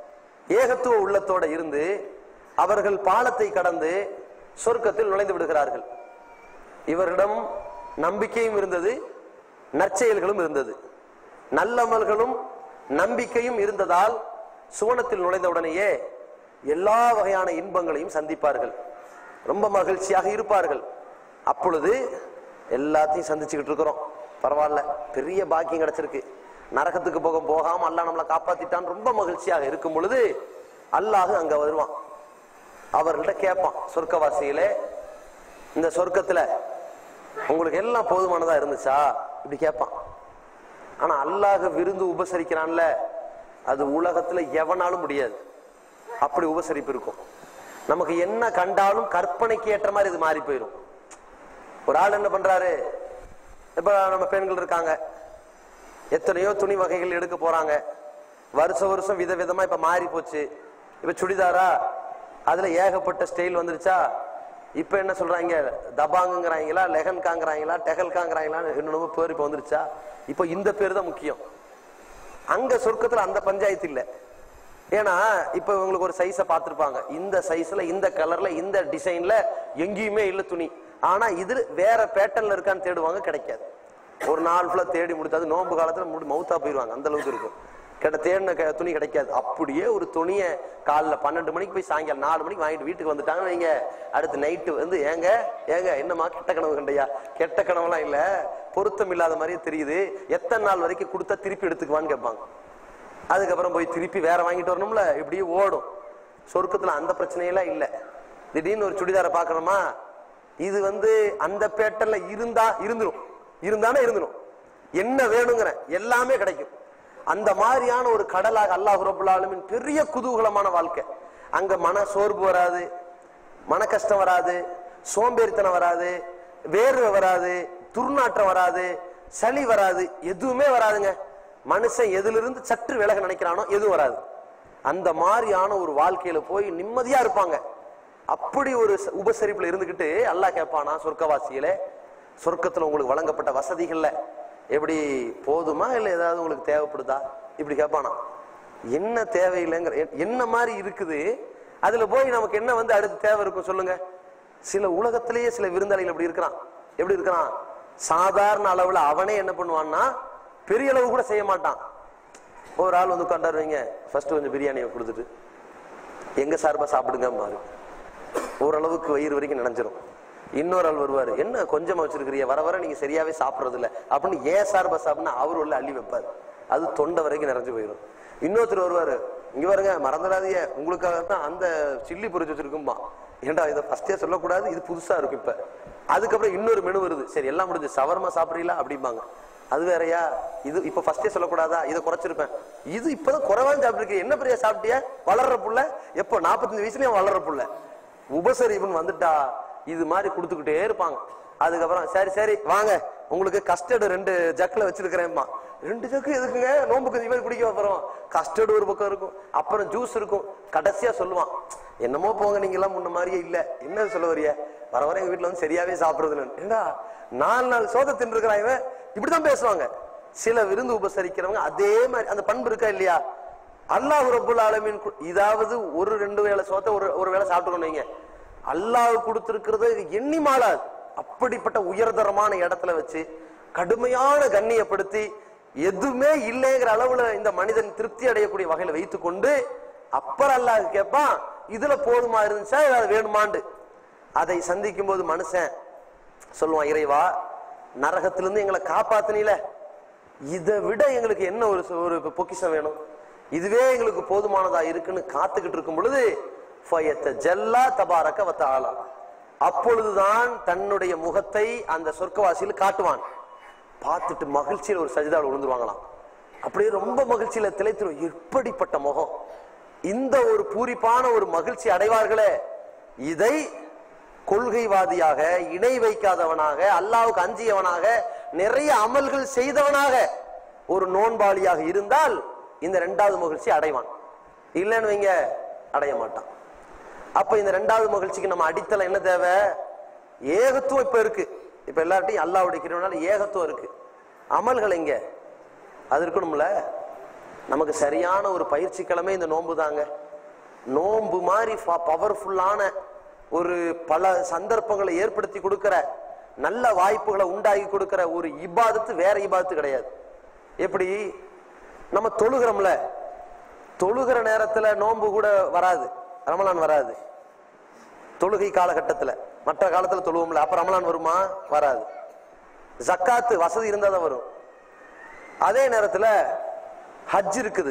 ஏகத்துவ உள்ளத்தோட இருந்து அவர்கள் பாலத்தை கடந்து சொர்க்கத்தில் நுழைந்து விடுகிறார்கள் இவரிடம் நம்பிக்கையும் இருந்தது நற்செயல்களும் இருந்தது நல்லமல்களும் நம்பிக்கையும் இருந்ததால் சுவனத்தில் நுழைந்தவுடனேயே எல்லா வகையான இன்பங்களையும் சந்திப்பார்கள் ரொம்ப மகிழ்ச்சியாக இருப்பார்கள் அப்பொழுது எல்லாத்தையும் சந்திச்சுக்கிட்டு இருக்கிறோம் பரவாயில்ல பெரிய பாக்கியம் கிடைச்சிருக்கு நரகத்துக்கு போக போகாம அல்லாஹ் நம்மளை காப்பாத்திட்டான் ரொம்ப மகிழ்ச்சியாக இருக்கும் பொழுது அல்லாஹ் அங்க வருவான் அவர்கள்ட்ட கேட்பான் சொர்க்கவாசிகளே இந்த சொர்க்கத்துல உங்களுக்கு எல்லாம் போதுமானதா இருந்துச்சா இப்படி கேட்பான் ஆனா அல்லாஹ் விருந்து உபசரிக்கிறான்ல அது உலகத்துல எவனாலும் முடியாது அப்படி உபசரிப்பு இருக்கும் நமக்கு என்ன கண்டாலும் கற்பனைக்கு ஏற்ற மாதிரி இது மாறி போயிடும் ஒரு ஆள் என்ன பண்றாரு இப்ப நம்ம பெண்கள் இருக்காங்க எத்தனையோ துணி வகைகள் எடுக்க போறாங்க வருஷம் வருஷம் விதவிதமா இப்ப மாறி போச்சு இப்ப சுடிதாரா அதுல ஏகப்பட்ட ஸ்டைல் வந்துருச்சா இப்ப என்ன சொல்றாங்க தபாங்குங்கிறாங்களா லெகன்காங்கிறாங்களா டெகல்காங்கிறாங்களா என்னென்னமோ பேர் இப்ப வந்துருச்சா இப்ப இந்த பேர் தான் முக்கியம் அங்க சொர்க்கத்துல அந்த பஞ்சாயத்து இல்ல ஏன்னா இப்ப இவங்களுக்கு ஒரு சைஸ பார்த்திருப்பாங்க இந்த சைஸ்ல இந்த கலர்ல இந்த டிசைன்ல எங்கேயுமே இல்ல துணி ஆனா இது வேற பேட்டர்ன்ல இருக்கான்னு தேடுவாங்க கிடைக்காது ஒரு நாள் ஃபுல்லா தேடி முடித்தாது நோன்பு காலத்துல முடி மவுத்தா போயிருவாங்க அந்த அளவுக்கு இருக்கும் கிட்ட தேடின க- துணி கிடைக்காது அப்படியே ஒரு துணியை காலைல பன்னெண்டு மணிக்கு போய் சாயங்காலம் நாலு மணிக்கு வாங்கிட்டு வீட்டுக்கு வந்துட்டாங்கன்னு வைங்க அடுத்து நைட்டு வந்து ஏங்க ஏங்க என்னம்மா கெட்ட கனவு கண்டையா கெட்ட கனவுலாம் இல்ல பொருத்தம் இல்லாத மாதிரியே தெரியுது எத்தனை நாள் வரைக்கும் கொடுத்தா திருப்பி எடுத்துக்குவான்னு கேட்பாங்க அதுக்கப்புறம் போய் திருப்பி வேற வாங்கிட்டு வரணும்ல இப்படியே ஓடும் சொர்க்கத்துல அந்த பிரச்சனையெல்லாம் இல்ல திடீர்னு ஒரு சுடிதாரை பார்க்கணுமா இது வந்து அந்த பேட்டர்ல இருந்தா இருந்துரும் இருந்தானே இருந்துரும் என்ன வேணுங்கிற எல்லாமே கிடைக்கும் அந்த மாதிரியான ஒரு கடலாக அல்லாஹ் ரபுல் ஆலமீன் பெரிய குதூகலமான வாழ்க்கை அங்க மன சோர்வு வராது மன கஷ்டம் வராது சோம்பேறித்தனம் வராது வேர்வை வராது துர்நாற்றம் வராது சளி வராது எதுவுமே வராதுங்க மனுஷன் எதிலிருந்து சற்று விலக நினைக்கிறானோ எதுவும் வராது அந்த மாதிரியான ஒரு வாழ்க்கையில போய் நிம்மதியா இருப்பாங்க அப்படி ஒரு ச- உபசரிப்புல இருந்துகிட்டு அல்லாஹ் கேட்பானா சொர்க்கவாசிகளே சொர்க்கத்துல உங்களுக்கு வழங்கப்பட்ட வசதிகள்ல எப்படி போதுமா இல்ல ஏதாவது உங்களுக்கு தேவைப்படுதா இப்படி கேட்பானா என்ன தேவையில்லைங்கிற எ- என்ன மாதிரி இருக்குது அதுல போய் நமக்கு என்ன வந்து அடுத்து தேவை இருக்கும் சொல்லுங்க சில உலகத்திலேயே சில விருந்தாளிகள் அப்படி இருக்கிறான் எப்படி இருக்கிறான் சாதாரண அளவுல அவனே என்ன பண்ணுவான்னா பெரிய அளவு கூட செய்ய மாட்டான் ஒரு ஆள் வந்து உட்காண்டாருவீங்க ஃபர்ஸ்ட் கொஞ்சம் பிரியாணியை கொடுத்துட்டு எங்க சார்பா சாப்பிடுங்க பாரு ஓரளவுக்கு வயிறு வரைக்கும் நினைஞ்சிரும் இன்னொரு ஆள் வருவாரு என்ன கொஞ்சமா வச்சிருக்கிறீங்க வர வர நீங்க சரியாவே சாப்பிடுறது இல்ல அப்படின்னு ஏன் சார்பா சாப்பிடுனா அவர் உள்ள அள்ளி வைப்பாரு அது தொண்டை வரைக்கும் நிறைஞ்சு போயிடும் இன்னொருத்தர் வருவாரு இங்க பாருங்க மறந்துடாதீங்க உங்களுக்காக தான் அந்த சில்லி பொரிச்சு வச்சிருக்கும்பா ஏன்டா இதை ஃபர்ஸ்டே சொல்லக்கூடாது இது புதுசா இருக்கு இப்ப அதுக்கப்புறம் இன்னொரு மெனு வருது சரி எல்லாம் முடிஞ்சு சவர்மா சாப்பிடுறீங்களா அப்படிம்பாங்க அது வேறயா இது இப்ப ஃபர்ஸ்டே சொல்லக்கூடாதா இதை குறைச்சிருப்பேன் இது இப்பதான் குறைவான்னு சாப்பிட்டுருக்கீங்க என்ன பெரிய சாப்பிட்டியா வளர்ற புள்ள எப்போ நாற்பத்தஞ்சு வயசுலயும் வளர்ற புள்ள உபசரிப்புன்னு வந்துட்டா இது மாதிரி கொடுத்துக்கிட்டே இருப்பாங்க அதுக்கப்புறம் சரி சரி வாங்க உங்களுக்கு கஸ்டர்டு ரெண்டு ஜக்கில் வச்சிருக்கிறேன்ப்பா ரெண்டு ஜக்கு எதுக்குங்க நோம்பு கொஞ்சம் மாதிரி குடிக்க போறோம் கஸ்டர்டு ஒரு பக்கம் இருக்கும் அப்புறம் ஜூஸ் இருக்கும் கடைசியா சொல்லுவான் என்னமோ போங்க நீங்க எல்லாம் முன்ன மாதிரியே இல்ல என்ன சொல்ல வரிய வர வர எங்க வீட்டுல வந்து சரியாவே சாப்பிடுறது ஏண்டா நாலு நாள் சோத தின்றுக்கிறான் இவன் இப்படிதான் பேசுவாங்க சில விருந்து உபசரிக்கிறவங்க அதே மாதிரி அந்த பண்பு இருக்கா இல்லையா அல்லாஹ் ரப்புல் ஆலமீன் கு- இதாவது ஒரு ரெண்டு வேளை சோத்த ஒரு ஒரு வேளை சாப்பிட்டுக்கணும் வைங்க அல்லாஹ் கொடுத்திருக்கிறது எண்ணி மாளாது அப்படிப்பட்ட உயர்தரமான இடத்துல வச்சு கடுமையான கண்ணியப்படுத்தி எதுவுமே இல்லைங்கிற அளவுல இந்த மனிதன் திருப்தி அடையக்கூடிய வகையில வைத்துக் கொண்டு அப்புறம் அல்லாஹ் கேட்பான் இதுல போதுமா இருந்துச்சா ஏதாவது வேணுமாண்டு அதை சந்திக்கும் போது மனுஷன் சொல்லுவான் இறைவா நரகத்திலிருந்து எங்களை காப்பாத்தினீல இதை விட எங்களுக்கு என்ன ஒரு சு- ஒரு பொக்கிஷம் வேணும் இதுவே எங்களுக்கு போதுமானதா இருக்குன்னு காத்துக்கிட்டு இருக்கும் பொழுது ஃபயத்த ஜல்லா தபாரக்க வத்த ஆலா அப்பொழுதுதான் தன்னுடைய முகத்தை அந்த சொர்க்கவாசியில் காட்டுவான் பார்த்துட்டு மகிழ்ச்சியில் ஒரு சஜிதாவில் விழுந்துருவாங்களாம் அப்படியே ரொம்ப மகிழ்ச்சியில திளைத்துரும் எப்படிப்பட்ட முகம் இந்த ஒரு பூரிப்பான ஒரு மகிழ்ச்சி அடைவார்களே இதை கொள்கைவாதியாக இணை வைக்காதவனாக அல்லாவுக்கு அஞ்சியவனாக நிறைய அமல்கள் செய்தவனாக ஒரு நோன்பாளியாக இருந்தால் இந்த ரெண்டாவது மகிழ்ச்சி அடைவான் இல்லைன்னு வைங்க அடைய மாட்டான் அப்ப இந்த ரெண்டாவது மகிழ்ச்சிக்கு நம்ம அடித்தளம் என்ன தேவை ஏகத்துவம் இப்ப இருக்கு இப்ப எல்லார்ட்டையும் அல்லாவுடைய கிருபைனால ஏகத்துவம் இருக்கு அமல்கள் எங்க அது இருக்கணும்ல நமக்கு சரியான ஒரு பயிற்சி கிழமை இந்த நோன்பு தாங்க நோன்பு மாதிரி பவர்ஃபுல்லான ஒரு பல சந்தர்ப்பங்களை ஏற்படுத்தி கொடுக்கிற நல்ல வாய்ப்புகளை உண்டாக்கி கொடுக்கிற ஒரு இபாதத்து வேற இபாதத்து கிடையாது எப்படி நம்ம தொழுகிறோம்ல தொழுகிற நேரத்துல நோன்பு கூட வராது ரமலான் வராது தொழுகை காலகட்டத்துல மற்ற காலத்துல தொழுவோம்ல அப்ப ரமலான் வருமா வராது ஜக்காத்து வசதி இருந்தா தான் வரும் அதே நேரத்துல ஹஜ் இருக்குது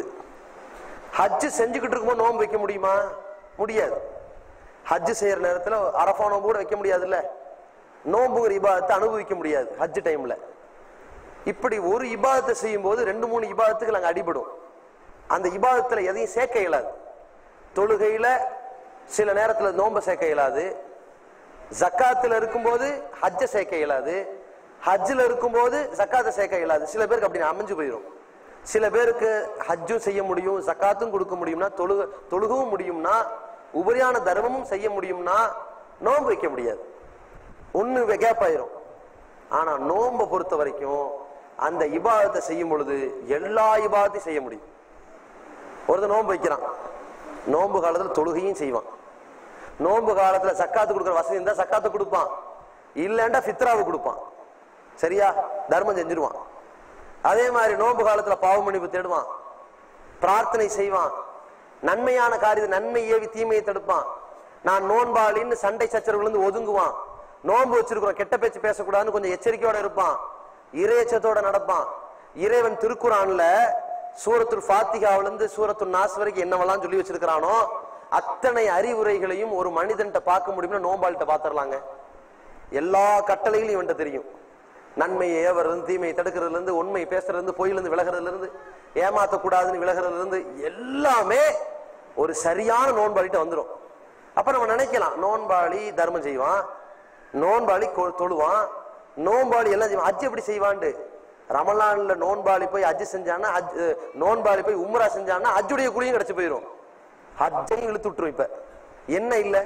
ஹஜ் செஞ்சுக்கிட்டு இருக்கும்போது நோன்பு வைக்க முடியுமா முடியாது ஹஜ் செய்யற நேரத்துல அரஃபா நோன்பு கூட வைக்க முடியாதுல்ல நோன்புங்கிற இபாதத்தை அனுபவிக்க முடியாது ஹஜ் டைம்ல இப்படி ஒரு இபாதத்தை செய்யும் போது ரெண்டு மூணு இபாதத்துக்கு நாங்க அடிபடும் அந்த இபாதத்துல எதையும் சேர்க்க இயலாது தொழுகையில சில நேரத்துல நோன்பை சேர்க்க இயலாது ஜக்காத்துல இருக்கும்போது ஹஜ்ஜ சேர்க்க இயலாது ஹஜ்ஜில் இருக்கும்போது ஜக்காத்தை சேர்க்க இயலாது சில பேருக்கு அப்படி அமைஞ்சு போயிடும் சில பேருக்கு ஹஜ்ஜும் செய்ய முடியும் ஜக்காத்தும் கொடுக்க முடியும்னா தொழுக தொழுகவும் முடியும்னா உபரியான தர்மமும் செய்ய முடியும்னா நோன்பு வைக்க முடியாது ஒண்ணு கேப் ஆயிரும் ஆனா நோன்பை பொறுத்த வரைக்கும் அந்த இபாதத்தை செய்யும் பொழுது எல்லா இபாதத்தையும் செய்ய முடியும் ஒருத்தன் நோன்பு வைக்கிறான் நோன்பு காலத்துல தொழுகையும் செய்வான் நோன்பு காலத்துல சக்காத்து கொடுக்குற வசதி இருந்தா சக்காத்து கொடுப்பான் இல்லைண்டா ஃபித்ராவு கொடுப்பான் சரியா தர்மம் செஞ்சிருவான் அதே மாதிரி நோன்பு காலத்துல பாவ மன்னிப்பு தேடுவான் பிரார்த்தனை செய்வான் நன்மையான காரியத்தை நன்மை ஏவி தீமையை தடுப்பான் நான் நோன்பாளின்னு சண்டை சச்சரவுலேருந்து ஒதுங்குவான் நோன்பு வச்சிருக்கிறோம் கெட்ட பேச்சு பேசக்கூடாதுன்னு கொஞ்சம் எச்சரிக்கையோட இருப்பான் இறையச்சத்தோட நடப்பான் இறைவன் திருக்குறான்ல சூரத்துல் ஃபாத்திகாவில இருந்து சூரத்துல் நாஸ் வரைக்கும் என்னவெல்லாம் சொல்லி வச்சிருக்கிறானோ அத்தனை அறிவுரைகளையும் ஒரு மனிதன்ட்ட பார்க்க முடியும்னா நோம்பாளிட்ட பாத்திரலாங்க எல்லா கட்டளைகளும் இவன்ட்ட தெரியும் நன்மையை ஏவறது இருந்து தீமையை தடுக்கிறதுல இருந்து உண்மை பேசுறதுல இருந்து பொய்யில இருந்து விலகிறதுல இருந்து ஏமாத்தக்கூடாதுன்னு விலகிறதுல இருந்து எல்லாமே ஒரு சரியான நோன்பாளிட்ட வந்துடும் அப்ப நம்ம நினைக்கலாம் நோன்பாளி தர்மம் செய்வான் நோன்பாளி கொ- தொழுவான் நோன்பாளி எல்லாம் செய்வான் அஜ் எப்படி செய்வான்ட்டு ரமலான்ல நோன்பாளி போய் அஜ் செஞ்சான்னா ஹஜ் அஹ், நோன்பாளி போய் உம்ரா செஞ்சான்னா அஜ்ஜுடைய குழியும் கிடைச்சு போயிடும் ஹஜ்ஜையும் இழுத்து விட்டுரும் இப்ப என்ன இல்ல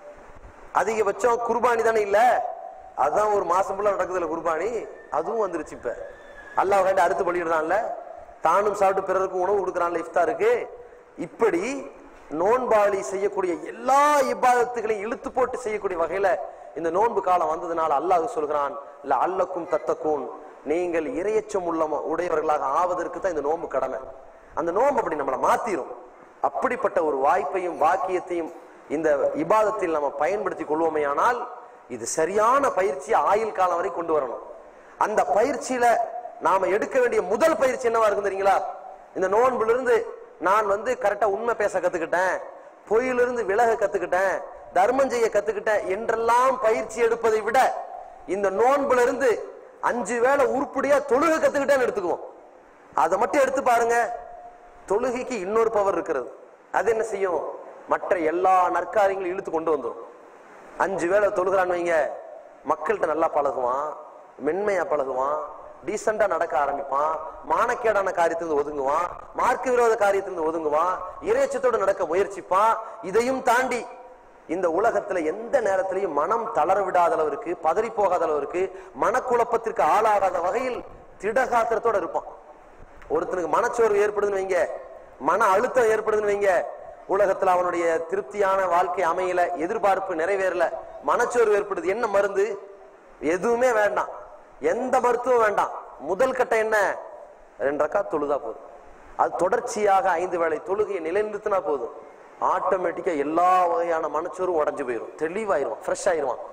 அதிகபட்சம் குர்பானி தானே இல்ல அதான் ஒரு மாசம் ஃபுல்லா நடக்குதுல குர்பானி அதுவும் வந்துருச்சு இப்ப அல்லாஹ் கண்டு அறுத்து பலியிடுறான்ல தானும் சாப்பிட்டு பிறருக்கும் உணவு கொடுக்குறான்ல இஃப்தாருக்கு இப்படி நோன்பாளி செய்யக்கூடிய எல்லா இபாதத்துகளையும் இழுத்து போட்டு செய்யக்கூடிய வகையில இந்த நோன்பு காலம் வந்ததுனால அல்லாஹ் சொல்கிறான் இல்ல அல்லக்கும் தத்தக்கும் நீங்கள் இரையச்சம் உள்ள உடையவர்களாக ஆவதற்கு தான் இந்த நோன்பு கடமை அந்த நோன்பு அப்படி நம்மளை மாத்திரும் அப்படிப்பட்ட ஒரு வாய்ப்பையும் வாக்கியத்தையும் இந்த இபாதத்தில் நம்ம பயன்படுத்தி கொள்வோமேயானால் இது சரியான பயிற்சி ஆயுள் காலம் வரை கொண்டு வரணும் அந்த பயிற்சியில நாம எடுக்க வேண்டிய முதல் பயிற்சி என்னவா இருக்கும் தெரியுங்களா இந்த நோன்புல இருந்து நான் வந்து கரெக்டா உண்மை பேச கத்துக்கிட்டேன் பொய்யிலிருந்து விலக கத்துக்கிட்டேன் தர்மம் செய்ய கத்துக்கிட்டேன் என்றெல்லாம் பயிற்சி எடுப்பதை விட இந்த நோன்புல இருந்து அஞ்சு வேளை உருப்படியா தொழுக கத்துக்கிட்டேன்னு எடுத்துக்குவோம் அதை மட்டும் எடுத்து பாருங்க தொழுகைக்கு இன்னொரு பவர் இருக்கிறது அது என்ன செய்யும் மற்ற எல்லா நற்காரியங்களையும் இழுத்து கொண்டு வந்துடும் அஞ்சு வேளை தொழுகிறான்னு வைங்க மக்கள்கிட்ட நல்லா பழகுவான் மென்மையா பழகுவான் டீசெண்டா நடக்க ஆரம்பிப்பான் மானக்கேடான காரியத்திலிருந்து ஒதுங்குவான் மார்க்க விரோத காரியத்திலிருந்து ஒதுங்குவான் இறைச்சத்தோட நடக்க முயற்சிப்பான் இதையும் தாண்டி இந்த உலகத்துல எந்த நேரத்திலையும் மனம் தளர விடாத அளவிற்கு பதறி போகாத அளவிற்கு மனக்குழப்பத்திற்கு ஆளாகாத வகையில் திடகாத்திரத்தோட இருப்பான் ஒருத்தனுக்கு மனச்சோர்வு ஏற்படுதுன்னு வைங்க மன அழுத்தம் ஏற்படுதுன்னு வைங்க உலகத்துல அவனுடைய திருப்தியான வாழ்க்கை அமையல எதிர்பார்ப்பு நிறைவேறல மனச்சோர்வு ஏற்படுது என்ன மருந்து எதுவுமே வேண்டாம் எந்த மருத்துவம் வேண்டாம் முதல் கட்டம் என்ன ரெண்டு ரக்கா தொழுதா போதும் அது தொடர்ச்சியாக ஐந்து வேளை தொழுகையை நிலைநிறுத்தினா போதும் ஆட்டோமேட்டிக்கா எல்லா வகையான மனச்சோர்வும் உடஞ்சு போயிடும் தெளிவாயிருவான் ஃப்ரெஷ் ஆயிருவான்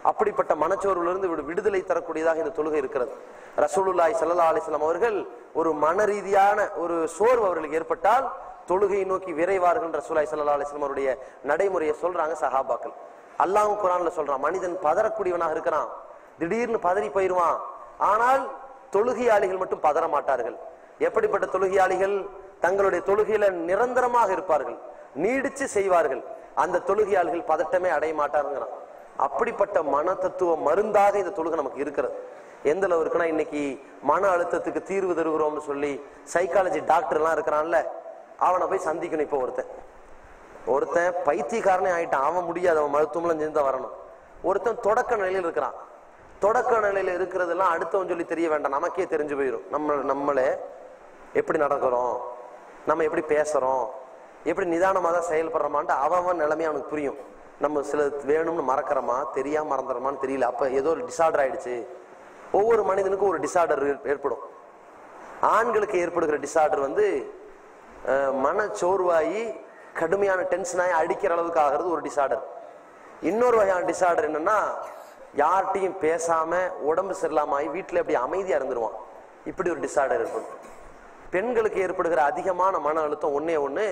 அப்படிப்பட்ட மனச்சோர்விலிருந்து விடு- விடுதலை தரக்கூடியதாக இந்த தொழுகை இருக்கிறது ரசூலுல்லாஹி ஸல்லல்லாஹு அலைஹி வஸல்லம் அவர்கள் ஒரு மன ரீதியான ஒரு சோர்வு அவர்களுக்கு ஏற்பட்டால் தொழுகையை நோக்கி விரைவார்கள் ரசூலுல்லாஹி ஸல்லல்லாஹு அலைஹி வஸல்லம் அவருடைய நடைமுறையை சொல்றாங்க சஹாபாக்கள் அல்லாஹ்வும் குர்ஆன்ல சொல்றான் மனிதன் பதறக்கூடியவனாக இருக்கிறான் திடீர்னு பதறி போயிருவான் ஆனால் தொழுகையாளிகள் மட்டும் பதற மாட்டார்கள் எப்படிப்பட்ட தொழுகையாளிகள் தங்களுடைய தொழுகையில நிரந்தரமாக இருப்பார்கள் நீடிச்சு செய்வார்கள் அந்த தொழுகையாளிகள் பதட்டமே அடைய மாட்டாருங்கிறான் அப்படிப்பட்ட மன தத்துவ மருந்தாக இந்த தொழுகை நமக்கு இருக்கிறது எந்த அளவு இருக்குன்னா இன்னைக்கு மன அழுத்தத்துக்கு தீர்வு தருகிறோம்னு சொல்லி சைக்காலஜி டாக்டர் எல்லாம் இருக்கிறான்ல அவனை போய் சந்திக்கணும் இப்போ ஒருத்தன் ஒருத்தன் பைத்தியக்காரனே ஆயிட்டான் அவன் முடியாது அவன் மருத்துவம்லாம் செஞ்சு தான் வரணும் ஒருத்தன் தொடக்க நிலையில் இருக்கிறான் தொடக்க நிலையில இருக்கிறதெல்லாம் அடுத்தவன் சொல்லி தெரிய வேண்டாம் நமக்கே தெரிஞ்சு போயிடும் நம்ம நம்மளே எப்படி நடக்கிறோம் நம்ம எப்படி பேசுறோம் எப்படி நிதானமாக தான் செயல்படுறோமான்ட்டு அவன் அவன் நிலைமையை அவனுக்கு புரியும் நம்ம சில வேணும்னு மறக்கிறோமா தெரியாம மறந்துடுறோமான்னு தெரியல அப்ப ஏதோ ஒரு டிசார்டர் ஆயிடுச்சு ஒவ்வொரு மனிதனுக்கும் ஒரு டிசார்டர் ஏற்படும் ஆண்களுக்கு ஏற்படுகிற டிசார்டர் வந்து அஹ், மனச்சோர்வாயி கடுமையான டென்ஷனாகி அடிக்கிற அளவுக்கு ஆகிறது ஒரு டிசார்டர் இன்னொரு வகையான டிசார்டர் என்னன்னா யார்கிட்டையும் பேசாம உடம்பு சரியில்லாம ஆகி வீட்டுல அப்படி அமைதியா இருந்துருவான் இப்படி ஒரு டிசார்டர் ஏற்படும் பெண்களுக்கு ஏற்படுகிற அதிகமான மன அழுத்தம் ஒண்ணே ஒண்ணு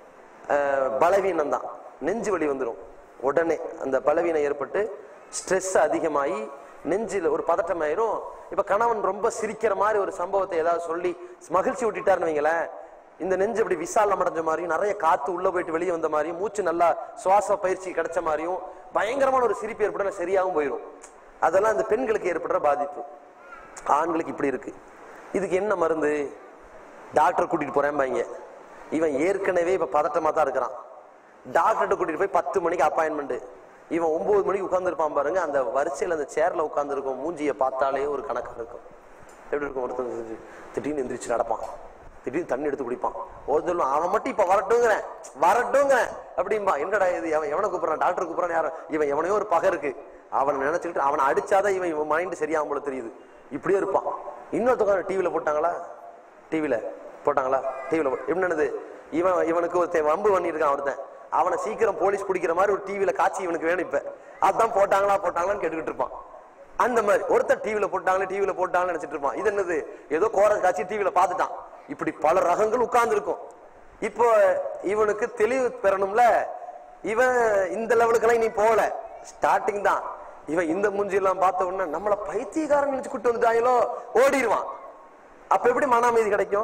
அஹ், பலவீனம் தான் நெஞ்சு வலி வந்துடும் உடனே அந்த பலவீனம் ஏற்பட்டு ஸ்ட்ரெஸ் அதிகமாகி நெஞ்சில் ஒரு பதட்டம் ஆயிரும் இப்ப கணவன் ரொம்ப சிரிக்கிற மாதிரி ஒரு சம்பவத்தை ஏதாவது சொல்லி மகிழ்ச்சி விட்டுட்டாருன்னு வைங்களேன் இந்த நெஞ்சு இப்படி விசாலம் அடைஞ்ச மாதிரியும் நிறைய காத்து உள்ள போயிட்டு வெளியே வந்த மாதிரியும் மூச்சு நல்லா சுவாச பயிற்சி கிடைச்ச மாதிரியும் பயங்கரமான ஒரு சிரிப்பு ஏற்பட சரியாகவும் போயிடும் அதெல்லாம் இந்த பெண்களுக்கு ஏற்படுற பாதிப்பு ஆண்களுக்கு இப்படி இருக்கு இதுக்கு என்ன மருந்து டாக்டர் கூட்டிட்டு போறேன் இவன் ஏற்கனவே இப்ப பதட்டமா தான் இருக்கிறான் டாக்டர்கிட்ட கூட்டிட்டு போய் பத்து மணிக்கு அப்பாயின்மெண்ட் இவன் ஒன்பது மணிக்கு உட்கார்ந்துருப்பான் பாருங்க அந்த வரிசையில் அந்த சேர்ல உட்கார்ந்துருக்கும் மூஞ்சியை பார்த்தாலே ஒரு கணக்கு இருக்கும் எப்படி இருக்கும் ஒருத்தன் செஞ்சு திடீர்னு எந்திரிச்சு நடப்பான் திடீர்னு தண்ணி எடுத்து குடிப்பான் ஒரு சொல்லுவான் அவன் மட்டும் இப்ப வரட்டுங்கிறேன் வரட்டுங்கிறேன் அப்படிம்பா என்னடா இது அவன் எவனை கூப்பிடுறான் டாக்டர் கூப்பிடுறான் யாரும் இவன் எவனையோ ஒரு பகை இருக்கு அவனை நினைச்சுக்கிட்டு அவனை அடிச்சாதான் இவன் இவன் மைண்ட் சரியாம போல தெரியுது இப்படியே இருப்பான் இன்னொருத்தவங்க டிவியில போட்டாங்களா டிவியில போட்டாங்களா டிவியில எப்படி என்னது இவன் இவனுக்கு ஒருத்தன் வம்பு பண்ணியிருக்கான் ஒருத்தன் அவனை சீக்கிரம் போலீஸ் பிடிக்கிற மாதிரி ஒரு டிவியில காட்சி இவனுக்கு வேணும் இப்ப அதான் போட்டாங்களா போட்டாங்களான்னு கேட்டுக்கிட்டு இருப்பான் அந்த மாதிரி ஒருத்தர் டிவியில போட்டாங்களே டிவியில போட்டாங்கன்னு நினைச்சிட்டு இருப்பான் இது என்னது ஏதோ கோரஸ் காட்சி டிவியில பார்த்துட்டான் இப்படி பல ரகங்கள் உட்கார்ந்து இருக்கும் இப்போ இவனுக்கு தெளிவு பெறணும்ல இவன் இந்த லெவலுக்கெல்லாம் நீ போகல ஸ்டார்டிங் தான் இவன் இந்த மூஞ்சி எல்லாம் பார்த்த உடனே நம்மள பைத்தியக்காரன் நினைச்சு கூட்டு வந்துட்டாங்களோ ஓடிடுவான் அப்ப எப்படி மன அமைதி கிடைக்கும்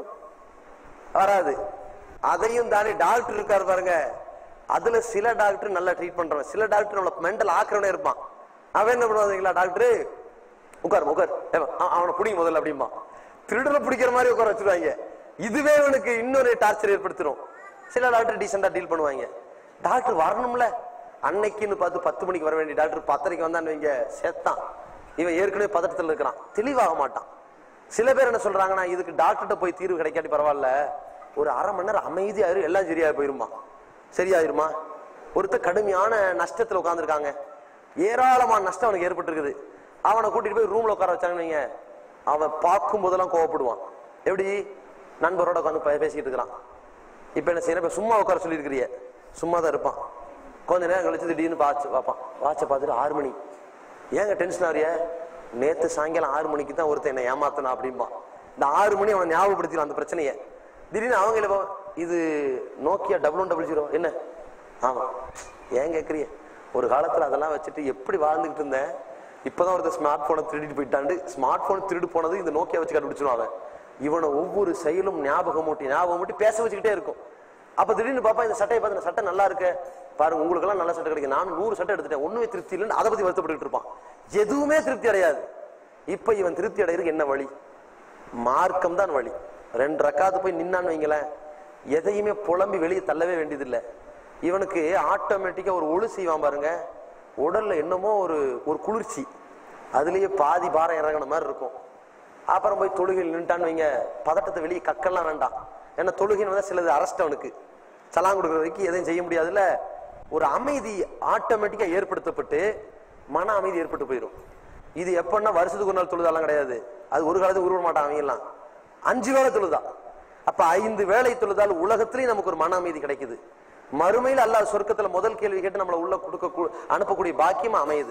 வராது அதையும் தாண்டி டாக்டர் இருக்காரு பாருங்க அதுல சில டாக்டர் நல்லா ட்ரீட் பண்றாங்க சில டாக்டர் நம்மள மென்டல் ஆக்கிறவனே இருப்பான் அவன் என்ன பண்ணுவாங்களா டாக்டர் உட்கார் உட்கார் ஏ, அவ- அவனை பிடிங்க முதல்ல அப்படிம்பா திருடனை பிடிக்கிற மாதிரி உட்கார வச்சிருவாங்க இதுவே அவனுக்கு இன்னொரு டார்ச்சர் ஏற்படுத்திடும் சில டாக்டர் டீசெண்டா டீல் பண்ணுவாங்க டாக்டர் வரணும்ல அன்னைக்குன்னு பார்த்து பத்து மணிக்கு வர வேண்டிய டாக்டர் பத்தரைக்கு வந்தான்னு வைங்க செத்தான் இவன் ஏற்கனவே பதட்டத்தில் இருக்கிறான் தெளிவாக மாட்டான் சில பேர் என்ன சொல்றாங்கன்னா இதுக்கு டாக்டர்கிட்ட போய் தீர்வு கிடைக்காட்டி பரவாயில்ல ஒரு அரை மணி நேரம் அமைதியா இரு எல்லாம் சரியா போயிருமா சரியாயிருமா ஒருத்தர் கடுமையான நஷ்டத்துல உட்காந்துருக்காங்க ஏராளமான நஷ்டம் அவனுக்கு ஏற்பட்டிருக்குது அவனை கூட்டிட்டு போய் ரூம்ல உட்கார வச்சாங்கன்னு வைங்க அவன் பார்க்கும் போதெல்லாம் கோவப்படுவான் எப்படி நண்பரோட உட்காந்து பே- பேசிக்கிட்டு இருக்கிறான் இப்ப என்ன செய்யற இப்ப சும்மா உட்கார சொல்லியிருக்கிறிய சும்மா தான் இருப்பான் கொஞ்ச நேரம் கழிச்சு திடீர்னு வாட்ச் பார்ப்பான் வாட்சை பார்த்துட்டு ஆறு மணி ஏங்க டென்ஷன் ஆறிய நேத்து சாயங்காலம் ஆறு மணிக்கு தான் ஒருத்தன் என்ன ஏமாத்தனா அப்படிம்பான் இந்த ஆறு மணி அவனை ஞாபகப்படுத்திடும் அந்த பிரச்சனையை திடீர்னு அவங்க இல்ல இது Nokia double one double zero என்ன ஆமா ஏன் கேக்குறிய ஒரு காலத்துல அதெல்லாம் வச்சுட்டு எப்படி வாழ்ந்துகிட்டு இருந்தேன் இப்பதான் ஒருத்தர் ஸ்மார்ட் போனை திருடிட்டு போயிட்டாண்டு ஸ்மார்ட் போன் திருடு போனது இந்த நோக்கியா வச்சு கண்டுபிடிச்சிருவாங்க இவனை ஒவ்வொரு செயலும் ஞாபகம் மூட்டி ஞாபகம் மூட்டி பேச வச்சுக்கிட்டே இருக்கும் அப்ப திடீர்னு பாப்பா இந்த சட்டையை பார்த்து இந்த சட்டை நல்லா இருக்கு பாருங்க உங்களுக்கு எல்லாம் நல்ல சட்டை கிடைக்கும் நானும் நூறு சட்டை எடுத்துட்டேன் ஒண்ணுமே திருப்தி இல்லைன்னு அதை பத்தி வருத்தப்பட்டு இருப்பான் எதுவுமே திருப்தி அடையாது இப்ப இவன் திருப்தி அடைகிறதுக்கு என்ன வழி மார்க்கம் தான் வழி ரெண்டு ரக்காத்து போய் நின்னான்னு வைங்களேன் எதையுமே புலம்பி வெளியே தள்ளவே வேண்டியதில்லை இவனுக்கு ஆட்டோமேட்டிக்கா ஒரு ஒழு செய்வான் பாருங்க உடல்ல என்னமோ ஒரு ஒரு குளிர்ச்சி அதுலயே பாதி பாரம் இறங்கின மாதிரி இருக்கும் அப்புறம் போய் தொழுகையில் நின்ட்டான்னு வைங்க பதட்டத்தை வெளியே கக்கெல்லாம் வேண்டாம் ஏன்னா தொழுகைன்னு வந்தா சிலது அரெஸ்ட் அவனுக்கு சலான் கொடுக்குற வரைக்கும் எதையும் செய்ய முடியாதுல்ல ஒரு அமைதி ஆட்டோமேட்டிக்கா ஏற்படுத்தப்பட்டு மன அமைதி ஏற்பட்டு போயிடும் இது எப்பன்னா வருஷத்துக்கு ஒரு நாள் தொழுதாலாம் கிடையாது அது ஒரு காலத்துக்கு உருவ மாட்டான் அவங்க எல்லாம் அஞ்சு வேளை தொழுதா அப்ப ஐந்து வேளை தொழுதால் உலகத்திலேயும் நமக்கு ஒரு மன அமைதி கிடைக்குது மறுமையில் அல்லாஹ் சொர்க்கத்துல முதல் கேள்வி கேட்டு நம்மளை உள்ள கொடுக்க அனுப்பக்கூடிய பாக்கியம் அமையுது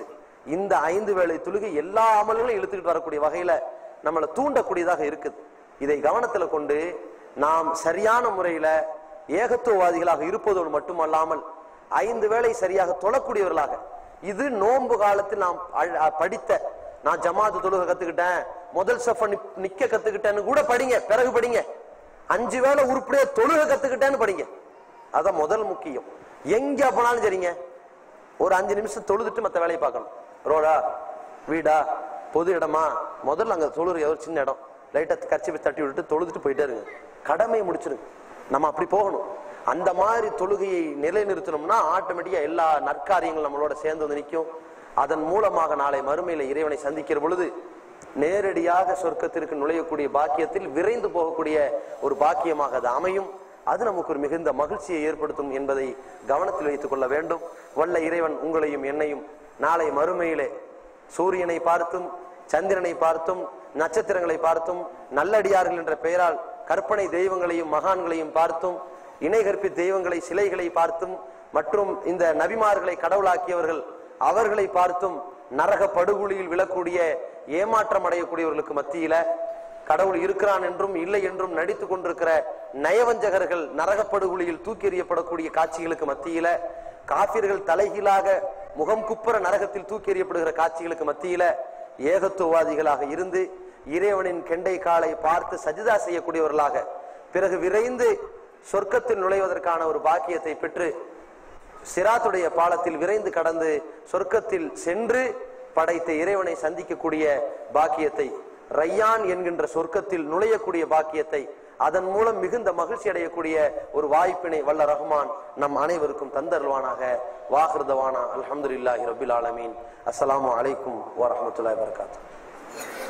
இந்த ஐந்து வேளை தொழுகை எல்லா அமல்களையும் இழுத்துக்கிட்டு வரக்கூடிய வகையில நம்மளை தூண்டக்கூடியதாக இருக்குது இதை கவனத்துல கொண்டு நாம் சரியான முறையில ஏகத்துவவாதிகளாக இருப்பதோடு மட்டுமல்லாமல் ஐந்து வேளை சரியாக தொழக்கூடியவர்களாக இது நோன்பு காலத்தில் நாம் அழ- அ- படித்த நான் ஜமாத்து தொழுக கத்துக்கிட்டேன் முதல் சஃப நிக்க கத்துக்கிட்டேன்னு கூட படிங்க பிறகு படிங்க அஞ்சு வேளை உருப்படியா தொழுக கத்துக்கிட்டேன்னு படிங்க அதான் முதல் முக்கியம் எங்க போனாலும் சரிங்க ஒரு அஞ்சு நிமிஷம் தொழுதுட்டு மத்த வேலையை பார்க்கணும் ரோடா வீடா பொது இடமா முதல்ல அங்க தொழுற ஒரு சின்ன இடம் லைட்டா கட்சி தட்டி விட்டுட்டு தொழுதுட்டு போயிட்டே இருங்க கடமையை முடிச்சிருங்க நம்ம அப்படி போகணும் அந்த மாதிரி தொழுகையை நிலைநிறுத்தணும்னா ஆட்டோமேட்டிக்கா எல்லா நற்காரியங்களும் நம்மளோட சேர்ந்து வந்து நிற்கும் அதன் மூலமாக நாளை மறுமையில இறைவனை சந்திக்கிற பொழுது நேரடியாக சொர்க்கத்திற்கு நுழையக்கூடிய பாக்கியத்தில் விரைந்து போகக்கூடிய ஒரு பாக்கியமாக அது அமையும் அது நமக்கு ஒரு மிகுந்த மகிழ்ச்சியை ஏற்படுத்தும் என்பதை கவனத்தில் வைத்துக் கொள்ள வேண்டும் வல்ல இறைவன் உங்களையும் என்னையும் நாளை மறுமையிலே சூரியனை பார்த்தும் சந்திரனை பார்த்தும் நட்சத்திரங்களை பார்த்தும் நல்லடியார்கள் என்ற பெயரால் கற்பனை தெய்வங்களையும் மகான்களையும் பார்த்தும் இணை கற்பி தெய்வங்களை சிலைகளை பார்த்தும் மற்றும் இந்த நபிமார்களை கடவுளாக்கியவர்கள் அவர்களை பார்த்தும் நரக படுகொலியில் விழக்கூடிய ஏமாற்றம் அடையக்கூடியவர்களுக்கு மத்தியில கடவுள் இருக்கிறான் என்றும் இல்லை என்றும் நடித்துக் கொண்டிருக்கிற நயவஞ்சகர்கள் நரகப்படுகொலியில் தூக்கி எறியப்படக்கூடிய காட்சிகளுக்கு மத்தியில காபிர்கள் தலைகீழாக முகம் குப்புற நரகத்தில் தூக்கி எறியப்படுகிற காட்சிகளுக்கு மத்தியில ஏகத்துவவாதிகளாக இருந்து இறைவனின் கெண்டை காலை பார்த்து சஜிதா செய்யக்கூடியவர்களாக பிறகு விரைந்து சொர்க்கத்தில் நுழைவதற்கான ஒரு பாக்கியத்தை பெற்று சிராத்துடைய பாலத்தில் விரைந்து கடந்து சொர்க்கத்தில் சென்று படைத்த இறைவனை சந்திக்கக்கூடிய பாக்கியத்தை ரையான் என்கின்ற சொர்க்கத்தில் நுழையக்கூடிய பாக்கியத்தை அதன் மூலம் மிகுந்த மகிழ்ச்சி அடையக்கூடிய ஒரு வாய்ப்பினை வல்ல ரஹ்மான் நம் அனைவருக்கும் தந்தருவானாக வாகிருதவானா அல்ஹம்துலில்லாஹி ரபில் ஆலமீன் அஸ்ஸலாமு அலைக்கும் வரஹ்மத்துல்லாஹி வபரகாத்துஹு